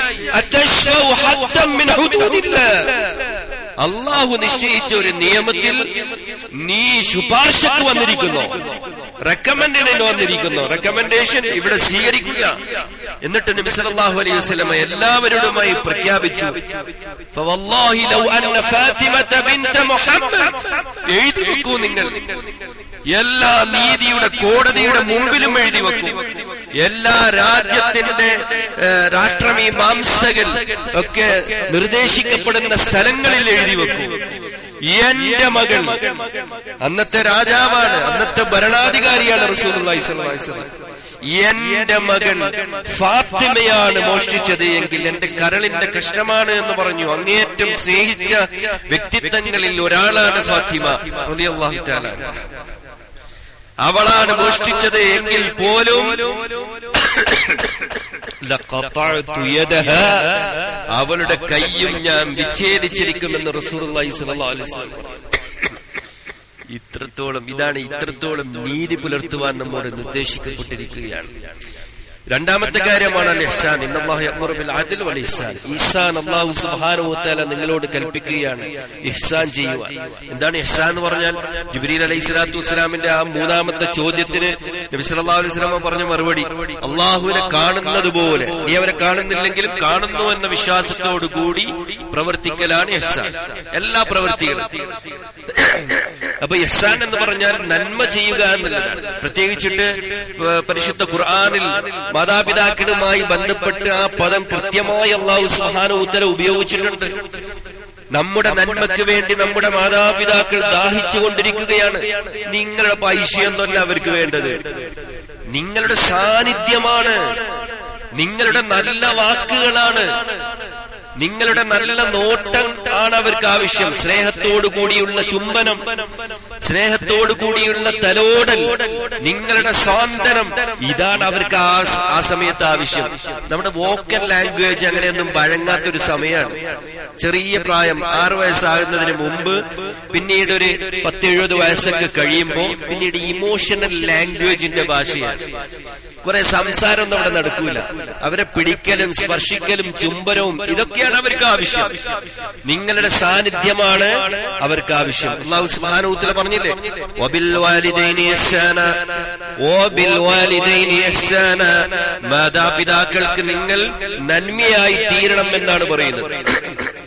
അള്ളാഹു നിശ്ചയിച്ച ഒരു നിയമത്തിൽ നീ ശുപാർശക്ക് വന്നിരിക്കുന്നു റെക്കമെൻഡിന് വന്നിരിക്കുന്നു റെക്കമെൻഡേഷൻ ഇവിടെ സ്വീകരിക്കുക എന്നിട്ട് നബി സല്ലല്ലാഹു അലൈഹി വസല്ലമ എല്ലാവരോടുമായി പ്രഖ്യാപിച്ചു ഫവല്ലാഹി ലൗ അന്ന ഫാത്തിമത ബിൻത മുഹമ്മദ് എഴുതി വെക്കൂ നിങ്ങൾ എല്ലാ നീതിയുടെ കോടതിയുടെ മുമ്പിലും എഴുതി വെക്കും എല്ലാ രാജ്യത്തിന്റെ രാഷ്ട്രമീമാംസകൽ ഒക്കെ നിർദ്ദേശിക്കപ്പെടുന്ന സ്ഥലങ്ങളിൽ എഴുതി വെക്കും എന്റെ മകൾ അന്നത്തെ രാജാവാണ് അന്നത്തെ ഭരണാധികാരിയാണ് റസൂലുള്ളാഹി സ്വല്ലല്ലാഹി അലൈഹി വസല്ലം എന്റെ മകൾ ഫാത്തിമയാണ് മോഷ്ടിച്ചത് എങ്കിൽ എന്റെ കരളിന്റെ കഷ്ടമാണ് എന്ന് പറഞ്ഞു അങ്ങേറ്റം സ്നേഹിച്ച വ്യക്തിത്വങ്ങളിൽ ഒരാളാണ് ഫാത്തിമ റളിയല്ലാഹു തആല അവളാണ് മോഷ്ടിച്ചത് എങ്കിൽ പോലും അവളുടെ കൈയും ഞാൻ വിച്ഛേദിച്ചിരിക്കുമെന്ന് റസൂർലായി ഇത്രത്തോളം ഇതാണ് ഇത്രത്തോളം നീതി പുലർത്തുവാൻ നമ്മോട് നിർദ്ദേശിക്കപ്പെട്ടിരിക്കുകയാണ് രണ്ടാമത്തെ കാര്യമാണ് അൽ ഇഹ്സാൻ ഇന്നല്ലാഹു യഅ്മുറു ബിൽ അദ്ൽ വൽ ഇഹ്സാൻ ഇഹ്സാൻ അല്ലാഹു സുബ്ഹാനഹു വ തആല നിങ്ങളോട് കൽപ്പിക്കുകയാണ് ഇഹ്സാൻ ചെയ്യുക എന്താണ് ഇഹ്സാൻ എന്ന് പറഞ്ഞാൽ ജിബ്രീൽ അലൈഹി സ്വലാത്തു വസ്സലാമിന്റെ ആ മൂന്നാമത്തെ ചോദ്യത്തിന് നബി സല്ലല്ലാഹു അലൈഹി വസല്ലം പറഞ്ഞ മറുപടി അള്ളാഹുവിനെ കാണുന്നത് പോലെ നീ അവരെ കാണുന്നില്ലെങ്കിലും കാണുന്നു എന്ന വിശ്വാസത്തോടു കൂടി പ്രവർത്തിക്കലാണ് ഇഹ്സാൻ എല്ലാ പ്രവൃത്തികളും അപ്പൊ ഇഹ്സാൻ എന്ന് പറഞ്ഞാൽ നന്മ ചെയ്യുക എന്നുള്ളതാണ് പ്രത്യേകിച്ചിട്ട് പരിശുദ്ധ ഖുർആാനിൽ മാതാപിതാക്കളുമായി ബന്ധപ്പെട്ട് ആ പദം കൃത്യമായി അള്ളാഹു സുഹാന ഉത്തര ഉപയോഗിച്ചിട്ടുണ്ട് നമ്മുടെ നന്മയ്ക്ക് വേണ്ടി നമ്മുടെ മാതാപിതാക്കൾ ദാഹിച്ചുകൊണ്ടിരിക്കുകയാണ് നിങ്ങളുടെ പൈസയൊന്നുമല്ല അവർക്ക് വേണ്ടത് നിങ്ങളുടെ സാന്നിധ്യമാണ് നിങ്ങളുടെ നല്ല വാക്കുകളാണ് നിങ്ങളുടെ നല്ല നോട്ടം ആണ് അവർക്ക് ആവശ്യം സ്നേഹത്തോടു കൂടിയുള്ള ചുംബനം സ്നേഹത്തോടു കൂടിയുള്ള തലോടൽ നിങ്ങളുടെ സ്വാന്തനം ഇതാണ് അവർക്ക് ആ ആ സമയത്ത് ആവശ്യം നമ്മുടെ വോക്കൽ ലാംഗ്വേജ് അങ്ങനെയൊന്നും വഴങ്ങാത്തൊരു സമയമാണ് ചെറിയ പ്രായം ആറു വയസ്സാകുന്നതിന് മുമ്പ് പിന്നീട് ഒരു പത്തെഴുപത് വയസ്സൊക്കെ കഴിയുമ്പോൾ പിന്നീട് ഇമോഷണൽ ലാംഗ്വേജിന്റെ ഭാഷയാണ് കുറെ സംസാരമൊന്നും അവിടെ നടക്കൂല അവരെ പിടിക്കലും സ്പർശിക്കലും ചുംബനവും ഇതൊക്കെയാണ് അവർക്ക് ആവശ്യം നിങ്ങളുടെ സാന്നിധ്യമാണ് അവർക്ക് ആവശ്യം അള്ളാഹു സുബ്ഹാനഹു പറഞ്ഞില്ലേ വബിൽ വാലിദൈനി ഇഹ്സാന വബിൽ വാലിദൈനി ഇഹ്സാന മാതാപിതാക്കൾക്ക് നിങ്ങൾ നന്മയായി തീരണം എന്നാണ് പറയുന്നത്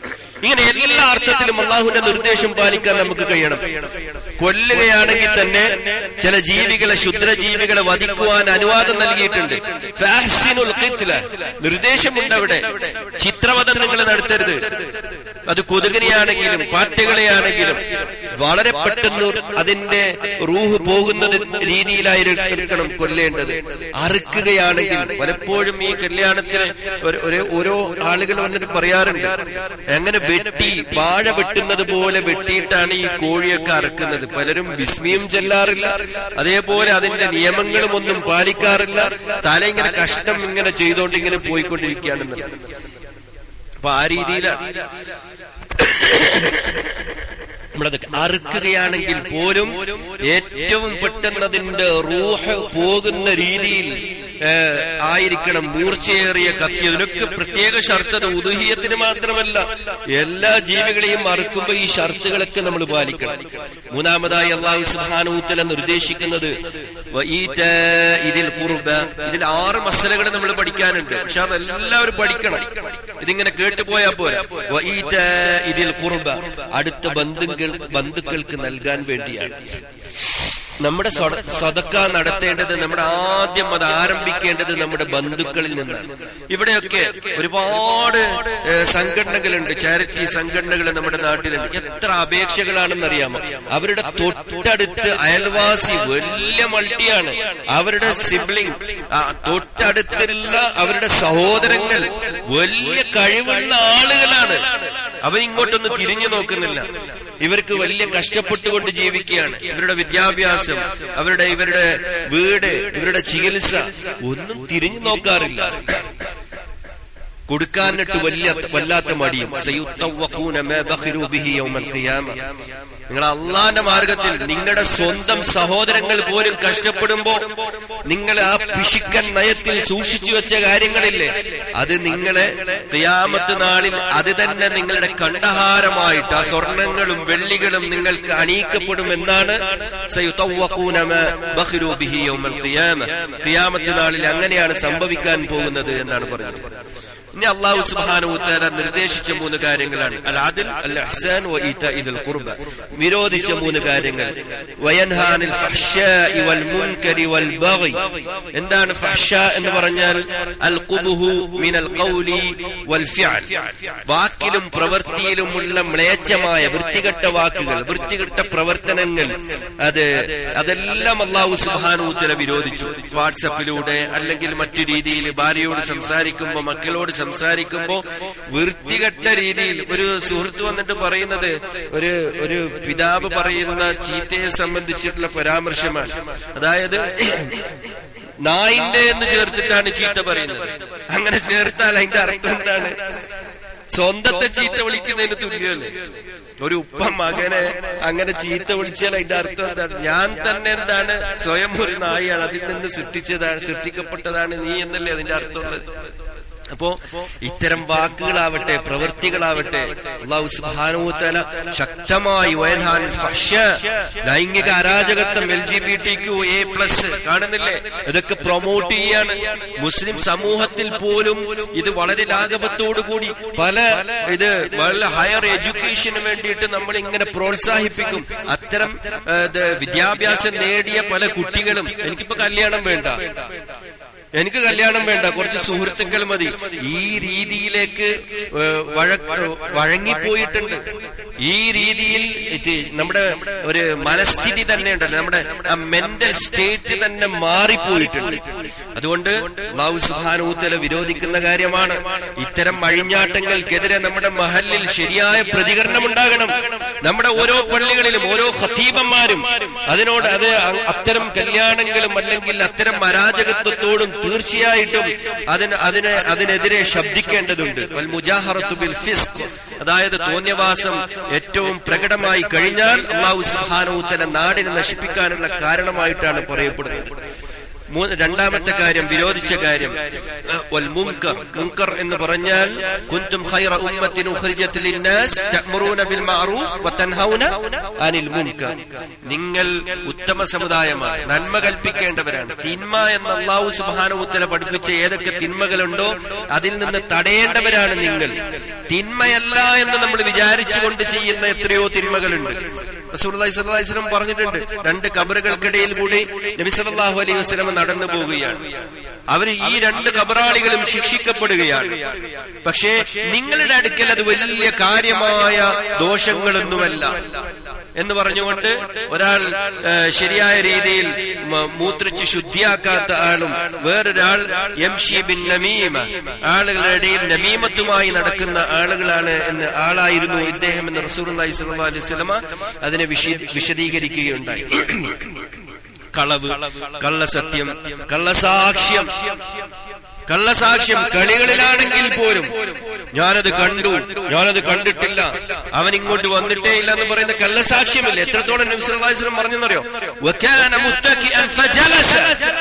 ഇങ്ങനെ എല്ലാ അർത്ഥത്തിലും അള്ളാഹുവിന്റെ നിർദ്ദേശം പാലിക്കാൻ നമുക്ക് കഴിയണം കൊല്ലുകയാണെങ്കിൽ തന്നെ ചില ജീവികളെ ക്ഷുദ്രജീവികളെ വധിക്കുവാൻ അനുവാദം നൽകിയിട്ടുണ്ട് ഫാഹ്സിനുൽ ഖിത്ല നിർദ്ദേശമുണ്ട് അവിടെ ചിത്രവധം നിങ്ങൾ നടത്തരുത് അത് കൊതുകിനെയാണെങ്കിലും പാറ്റകളെയാണെങ്കിലും വളരെ പെട്ടെന്ന് അതിന്റെ റൂഹ് പോകുന്നത് രീതിയിലായിരിക്കണം കൊല്ലേണ്ടത് അറുക്കുകയാണെങ്കിൽ പലപ്പോഴും ഈ കല്യാണത്തിന് ഒരു- ഒരു ഓരോ ആളുകൾ വന്നിട്ട് പറയാറുണ്ട് അങ്ങനെ വെട്ടി വാഴ വെട്ടുന്നത് പോലെ വെട്ടിയിട്ടാണ് ഈ കോഴിയൊക്കെ അറുക്കുന്നത് പലരും വിസ്മയം ചെല്ലാറില്ല അതേപോലെ അതിന്റെ നിയമങ്ങളും ഒന്നും പാലിക്കാറില്ല തല ഇങ്ങനെ കഷ്ടം ഇങ്ങനെ ചെയ്തോണ്ട് ഇങ്ങനെ പോയിക്കൊണ്ടിരിക്കുകയാണെന്നുള്ളത് അപ്പൊ ആ രീതിയിലാണ് നമ്മളത് അറുക്കുകയാണെങ്കിൽ പോലും ഏറ്റവും പെട്ടെന്ന് അതിന്റെ റൂഹ് പോകുന്ന രീതിയിൽ ഏഹ്, ആയിരിക്കണം മൂർച്ചയേറിയ കത്തി അതിനൊക്കെ പ്രത്യേക ഷർത്തത് ഉദുഹിയത്തിന് മാത്രമല്ല എല്ലാ ജീവികളെയും അറുക്കുമ്പോൾ ഈ ഷർത്തുകളൊക്കെ നമ്മൾ പാലിക്കണം മൂന്നാമതായി അള്ളാഹു സുബാനൂത്തല നിർദ്ദേശിക്കുന്നത് വഈത ഇതിൽ കുർബ ഇതിൽ ആറ് മസലകൾ നമ്മൾ പഠിക്കാനുണ്ട് പക്ഷെ അതെല്ലാവരും പഠിക്കണം ഇതിങ്ങനെ കേട്ടുപോയാ പോരാ വഈത ഇതിൽ കുർബ അടുത്ത ബന്ധുക്കൾ ബന്ധുക്കൾക്ക് നൽകാൻ വേണ്ടിയാണ് നമ്മുടെ സ്വട- സ്വതക്ക നടത്തേണ്ടത് നമ്മുടെ ആദ്യം അത് ആരംഭിക്കേണ്ടത് നമ്മുടെ ബന്ധുക്കളിൽ നിന്നാണ് ഇവിടെയൊക്കെ ഒരുപാട് ഏഹ്, സംഘടനകളുണ്ട് ചാരിറ്റി സംഘടനകൾ നമ്മുടെ നാട്ടിലുണ്ട് എത്ര അപേക്ഷകളാണെന്ന് അറിയാമോ അവരുടെ തൊട്ടടുത്ത് അയൽവാസി വലിയ മൾട്ടിയാണ് അവരുടെ സിബ്ലിംഗ് തൊട്ടടുത്തുള്ള അവരുടെ സഹോദരങ്ങൾ വലിയ കഴിവുള്ള ആളുകളാണ് അവരിങ്ങോട്ടൊന്ന് തിരിഞ്ഞു നോക്കുന്നില്ല ഇവർക്ക് വലിയ കഷ്ടപ്പെട്ടുകൊണ്ട് ജീവിക്കുകയാണ് ഇവരുടെ വിദ്യാഭ്യാസം അവരുടെ ഇവരുടെ വീട് ഇവരുടെ ചികിത്സ ഒന്നും തിരിഞ്ഞു നോക്കാറില്ല കൊടുക്കാനിട്ട് വലിയ വല്ലാത്ത മടിയും സയുത്തവ്വഖൂന മാ ബഖിലു ബിഹി യൗമൽ ഖിയാമ നിങ്ങൾ അള്ളാന്റെ മാർഗത്തിൽ നിങ്ങളുടെ സ്വന്തം സഹോദരങ്ങൾ പോലും കഷ്ടപ്പെടുമ്പോ നിങ്ങൾ ആ പിശുക്കൻ നയത്തിൽ സൂക്ഷിച്ചു വെച്ച കാര്യങ്ങളില്ലേ അത് നിങ്ങളെ ഖിയാമത്ത് നാളിൽ അത് തന്നെ നിങ്ങളുടെ കണ്ടഹാരമായിട്ട് ആ സ്വർണങ്ങളും വെള്ളികളും നിങ്ങൾക്ക് അണിയിക്കപ്പെടുമെന്നാണ് സയുത്തവ്വഖൂന മാ ബഖിലു ബിഹി യൗമൽ ഖിയാമ ഖിയാമത്ത് നാളിൽ അങ്ങനെയാണ് സംഭവിക്കാൻ പോകുന്നത് എന്നാണ് പറയുന്നത് ഇനി അള്ളാഹു സുബാനുത്തര നിർദ്ദേശിച്ച മൂന്ന് കാര്യങ്ങളാണ് അൽ അതിൽ അൽ അഹ്സാൻ വ ഈതാഇദുൽ ഖുർബ വിരോധിച്ച മൂന്ന് കാര്യങ്ങൾ വയൻഹാനിൽ ഫഹ്ശാഇ വൽ മുൻകരി വൽ ബഗി എന്താണ് ഫഹ്ശ എന്ന് പറഞ്ഞാൽ അൽ ഖുബുഹു മിനൽ ഖൗലി വൽ ഫിഅൽ വാക്കിലും പ്രവൃത്തിയിലുമുള്ള മ്ലേച്ഛമായ വൃത്തികെട്ട വാക്കുകൾ വൃത്തികെട്ട പ്രവർത്തനങ്ങൾ അത് അതെല്ലാം അള്ളാഹു സുബാനുത്തര വിരോധിച്ചു വാട്സപ്പിലൂടെ അല്ലെങ്കിൽ മറ്റു രീതിയിൽ ഭാര്യയോട് സംസാരിക്കുമ്പോ മക്കളോട് സംസാരിക്കുമ്പോ വൃത്തികെട്ട രീതിയിൽ ഒരു സുഹൃത്ത് വന്നിട്ട് പറയുന്നത് ഒരു ഒരു പിതാവ് പറയുന്ന ചീത്തയെ സംബന്ധിച്ചിട്ടുള്ള പരാമർശമാണ് അതായത് നായിന്റെ എന്ന് ചേർത്തിട്ടാണ് ചീത്ത പറയുന്നത് അങ്ങനെ ചേർത്താൽ അതിന്റെ അർത്ഥം എന്താണ് സ്വന്തത്തെ ചീത്ത വിളിക്കുന്നതിന് തുല്യമല്ലേ ഒരു ഉപ്പ മകനെ അങ്ങനെ ചീത്ത വിളിച്ചാൽ അതിന്റെ അർത്ഥം എന്താണ് ഞാൻ തന്നെ എന്താണ് സ്വയം ഒരു നായിയാണ് അതിൽ നിന്ന് സൃഷ്ടിച്ചതാണ് സൃഷ്ടിക്കപ്പെട്ടതാണ് നീ എന്നല്ലേ അതിന്റെ അർത്ഥമുള്ളത് അപ്പോ ഇത്തരം വാക്കുകളാവട്ടെ പ്രവൃത്തികളാവട്ടെ അള്ളാഹു സുബാനുത്തല ശക്തമായി വയൻഹാനിൽ ഫഹ്ഷ ലൈംഗിക അരാജകത്വം L G B T Q A plus കാണുന്നില്ലേ ഇതൊക്കെ പ്രൊമോട്ട് ചെയ്യാണ് മുസ്ലിം സമൂഹത്തിൽ പോലും ഇത് വളരെ ലാഘവത്തോടുകൂടി പല ഇത് വളരെ ഹയർ എഡ്യൂക്കേഷന് വേണ്ടിയിട്ട് നമ്മൾ ഇങ്ങനെ പ്രോത്സാഹിപ്പിക്കും അത്തരം ഏ, ഇത് വിദ്യാഭ്യാസം നേടിയ പല കുട്ടികളും എനിക്കിപ്പോ കല്യാണം വേണ്ട എനിക്ക് കല്യാണം വേണ്ട കുറച്ച് സുഹൃത്തുക്കൾ മതി ഈ രീതിയിലേക്ക് ഏഹ്, വഴ- വഴങ്ങിപ്പോയിട്ടുണ്ട് ഈ രീതിയിൽ ഇത് നമ്മുടെ ഒരു മനസ്ഥിതി തന്നെ ഉണ്ടല്ലോ നമ്മുടെ ആ മെന്റൽ സ്റ്റേറ്റ് തന്നെ മാറിപ്പോയിട്ടുണ്ട് അതുകൊണ്ട് അള്ളാഹു സുബാനൂത്തല വിരോധിക്കുന്ന കാര്യമാണ് ഇത്തരം അഴിഞ്ഞാട്ടങ്ങൾക്കെതിരെ നമ്മുടെ മഹലിൽ ശരിയായ പ്രതികരണം ഉണ്ടാകണം നമ്മുടെ ഓരോ പള്ളികളിലും ഓരോ ഖത്തീബന്മാരും അതിനോട് അത് അ- അത്തരം കല്യാണങ്ങളും അല്ലെങ്കിൽ അത്തരം അരാജകത്വത്തോടും തീർച്ചയായിട്ടും അതിന് അതിന് അതിനെതിരെ ശബ്ദിക്കേണ്ടതുണ്ട് വൽ മുജാഹറത്തു ബിൽ ഫിസ്ഖ് അതായത് തോന്നിയവാസം ഏറ്റവും പ്രകടമായി കഴിഞ്ഞാൽ അള്ളാഹു സുബ്ഹാനഹു തആല നാടിനെ നശിപ്പിക്കാനുള്ള കാരണമായിട്ടാണ് പറയപ്പെടുന്നത് മൂന്ന് രണ്ടാമത്തെ കാര്യം വിരോധിച്ച കാര്യം അഹ് വൽ മുൻകർ മുൻകർ എന്ന് പറഞ്ഞാൽ കുന്തും ഖൈറ ഉമ്മത്തിൻ ഉഖ്രിജത് ലിന്നാസ് തഅ്മുറൂന ബിൽ മഅറൂഫ് വതൻഹൗന അനിൽ മുൻകർ നിങ്ങൾ ഉത്തമ സമുദായമാണ് നന്മ കൽപ്പിക്കേണ്ടവരാണ് തിന്മ എന്ന അല്ലാഹു സുബ്ഹാനഹു വതആല പഠിപ്പിച്ച ഏതൊക്കെ തിന്മകളുണ്ടോ അതിൽ നിന്ന് തടയേണ്ടവരാണ് നിങ്ങൾ തിന്മയല്ല എന്ന് നമ്മൾ വിചാരിച്ചുകൊണ്ട് ചെയ്യുന്ന എത്രയോ തിന്മകളുണ്ട് റസൂലുള്ളാഹി സ്വല്ലല്ലാഹി അലൈഹി വസല്ലം പറഞ്ഞിട്ടുണ്ട് രണ്ട് കബറുകൾക്കിടയിൽ കൂടി നബി സല്ലല്ലാഹു അലൈഹി വസല്ലം നടന്നു പോവുകയാണ് അവർ ഈ രണ്ട് കബറാളികളും ശിക്ഷിക്കപ്പെടുകയാണ് പക്ഷേ നിങ്ങളുടെ അടുക്കൽ അത് വലിയ കാര്യമായ ദോഷങ്ങളൊന്നുമല്ല എന്ന് പറഞ്ഞുകൊണ്ട് ഒരാൾ ഏഹ്, ശരിയായ രീതിയിൽ മ- മൂത്രിച്ച് ശുദ്ധിയാക്കാത്ത ആളും വേറൊരാൾ എംഷി ബിൻ നമീമ ആളുകളുടെ ഇടയിൽ നമീമത്തുമായി നടക്കുന്ന ആളുകളാണ് എന്ന് ആളായിരുന്നു ഇദ്ദേഹം എന്ന് റസൂർ അലൈഹി അലൈഹി സ്വലമ അതിനെ വിശദീ- വിശദീകരിക്കുകയുണ്ടായി കളവ് കള്ളസത്യം കള്ളസാക്ഷ്യം കള്ളസാക്ഷ്യം കളികളിലാണെങ്കിൽ പോലും ഞാനത് കണ്ടു ഞാനത് കണ്ടിട്ടില്ല അവൻ ഇങ്ങോട്ട് വന്നിട്ടേ ഇല്ല എന്ന് പറയുന്ന കള്ളസാക്ഷ്യമില്ല എത്രത്തോളം നബി സല്ലല്ലാഹു അലൈഹി വസല്ലം പറഞ്ഞെന്നറിയോ വകാന മുത്തക്കിഅൻ ഫജലസ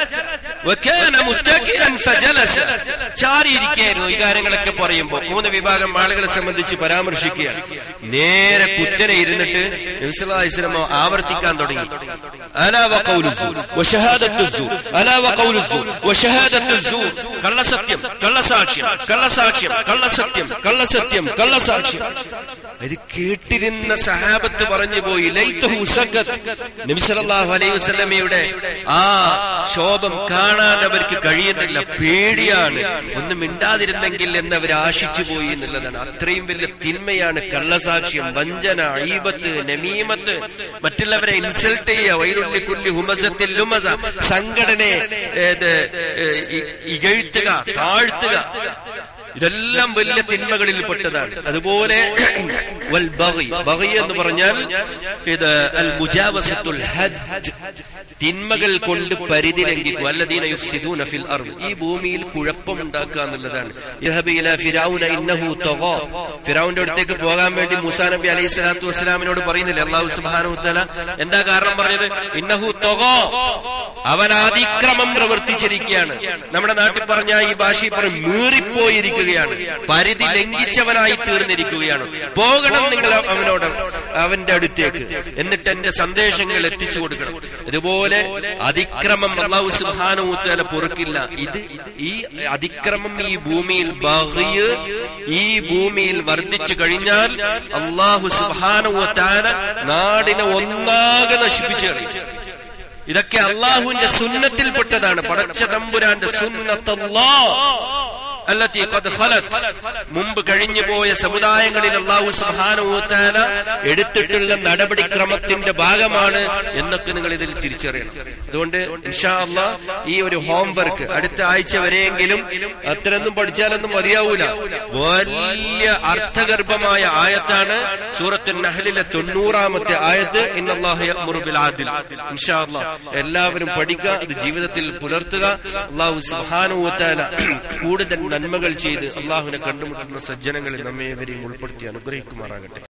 വകാന മുത്തക്കിഅൻ ഫജലസ ചാരിയിരിക്കുകയായിരുന്നു ഈ കാര്യങ്ങളൊക്കെ പറയുമ്പോൾ മൂന്ന് വിഭാഗം ആളുകളെ സംബന്ധിച്ച് പരാമർശിക്കുകയാണ് നേരെ കുത്തനെ ഇരുന്നിട്ട് നബി സല്ലല്ലാഹു അലൈഹി വസല്ലം ആവർത്തിക്കാൻ തുടങ്ങി അലാ വഖൗലു الزور وشهادة الزور ألا وقول الزور وشهادة الزور കള്ളസത്യം കള്ളസാക്ഷ്യം കള്ളസാക്ഷ്യം കള്ളസത്യം കള്ളസത്യം കള്ളസാക്ഷ്യം ഇത് കേട്ടിരുന്ന സഹാബത്ത് പറഞ്ഞു പോയി ലൈത്തഹു സഖത്ത് നബി സല്ലല്ലാഹു അലൈഹി വസല്ലമയുടെ ആ ശോഭം കാണാൻ അവർക്ക് കഴിയുന്നില്ല പേടിയാണ് ഒന്നും മിണ്ടാതിരുന്നെങ്കിൽ എന്ന് അവർ ആശിച്ചു പോയി എന്നുള്ളതാണ് അത്രയും വലിയ തിന്മയാണ് കള്ളസാക്ഷ്യം വഞ്ചന അയ്യബത്ത് നമീമത്ത് മറ്റുള്ളവരെ ഇൻസൾട്ട് ചെയ്യുക വൈരുള്ളി കുല്ലി ഹുമസത്തിൽ ലുമസ സംഘടനയെ ഏത്, ഏ, ഇ- ഇകഴ്ത്തുക താഴ്ത്തുക ഇതെല്ലാം വലിയ തിന്മകളിൽ പെട്ടതാണ് അതുപോലെ വൽ ബഗി ബഗി എന്ന് പറഞ്ഞാൽ ഇത് അൽ മുജാവസത്തുൽ ഹദ് തിന്മകൾ കൊണ്ട് പരിധി ലംഘിക്കുക അല്ലദീന യുഫ്സിദൂന ഫിൽ അർദ് ഈ ഭൂമിയിൽ കുഴപ്പമുണ്ടാക്കുക എന്നുള്ളതാണ് യഹബി ഇലാ ഫിറഔന ഇന്നഹു തഗാ ഫിറഔന്റെ അടുത്തേക്ക് പോകാൻ വേണ്ടി മൂസാ നബി അലൈഹി സ്വലാത്തു വസ്സലാമിനോട് പറയുന്നില്ല അള്ളാഹു സുബ്ഹാനഹു വതആല എന്താ കാരണം പറഞ്ഞത് ഇന്നഹു തഗാ അവൻ അതിക്രമം പ്രവർത്തിച്ചിരിക്കുകയാണ് നമ്മുടെ നാട്ടിൽ പറഞ്ഞ ഈ ഭാഷയിൽ പറയും മീറിപ്പോയിരിക്കുകയാണ് പരിധി ലംഘിച്ചവനായി തീർന്നിരിക്കുകയാണ് പോകണം നിങ്ങൾ അവനോട് അവന്റെ അടുത്തേക്ക് എന്നിട്ട് എന്റെ സന്ദേശങ്ങൾ എത്തിച്ചു കൊടുക്കണം ഇതുപോലെ അതിക്രമം അള്ളാഹു സുബാനുത്തല പൊറുക്കില്ല ഇത് ഈ അതിക്രമം ഈ ഭൂമിയിൽ ബഹ്യ് ഈ ഭൂമിയിൽ വർദ്ധിച്ചു കഴിഞ്ഞാൽ അള്ളാഹു സുബാനുത്താന നാടിനെ ഒന്നാകെ നശിപ്പിച്ചു കളയും ഇതൊക്കെ അള്ളാഹുവിന്റെ സുന്നത്തിൽപ്പെട്ടതാണ് പടച്ച തമ്പുരാന്റെ സുന്നത്തല്ലാ അല്ലത്തി ഖദ് ഖലത് മുമ്പ് കഴിഞ്ഞു പോയ സമുദായങ്ങളിൽ അള്ളാഹു സുബ്ഹാനഹു തആല എടുത്തിട്ടുള്ള നടപടിക്രമത്തിന്റെ ഭാഗമാണ് എന്നൊക്കെ നിങ്ങൾ ഇതിൽ തിരിച്ചറിയണം അതുകൊണ്ട് ഇൻഷാ അള്ളാ ഈ ഒരു ഹോംവർക്ക് അടുത്ത ആഴ്ച വരെയെങ്കിലും അത്രയൊന്നും പഠിച്ചാലൊന്നും മതിയാവൂല വലിയ അർത്ഥഗർഭമായ ആയത്താണ് സൂറത്തുൽ നഹലിലെ തൊണ്ണൂറാമത്തെ ആയത്ത് ഇന്നല്ലാഹു യഅ്മുറു ബിൽ ആദിൽ ഇൻഷാ അള്ളാ എല്ലാവരും പഠിക്കുക ഇത് ജീവിതത്തിൽ പുലർത്തുക അള്ളാഹു സുബ്ഹാനഹു തആല കൂടുതൽ നന്മകൾ ചെയ്ത് അള്ളാഹുവിനെ കണ്ടുമുട്ടുന്ന സജ്ജനങ്ങളിൽ നമ്മെ ഇവരെയും ഉൾപ്പെടുത്തി അനുഗ്രഹിക്കുമാറാകട്ടെ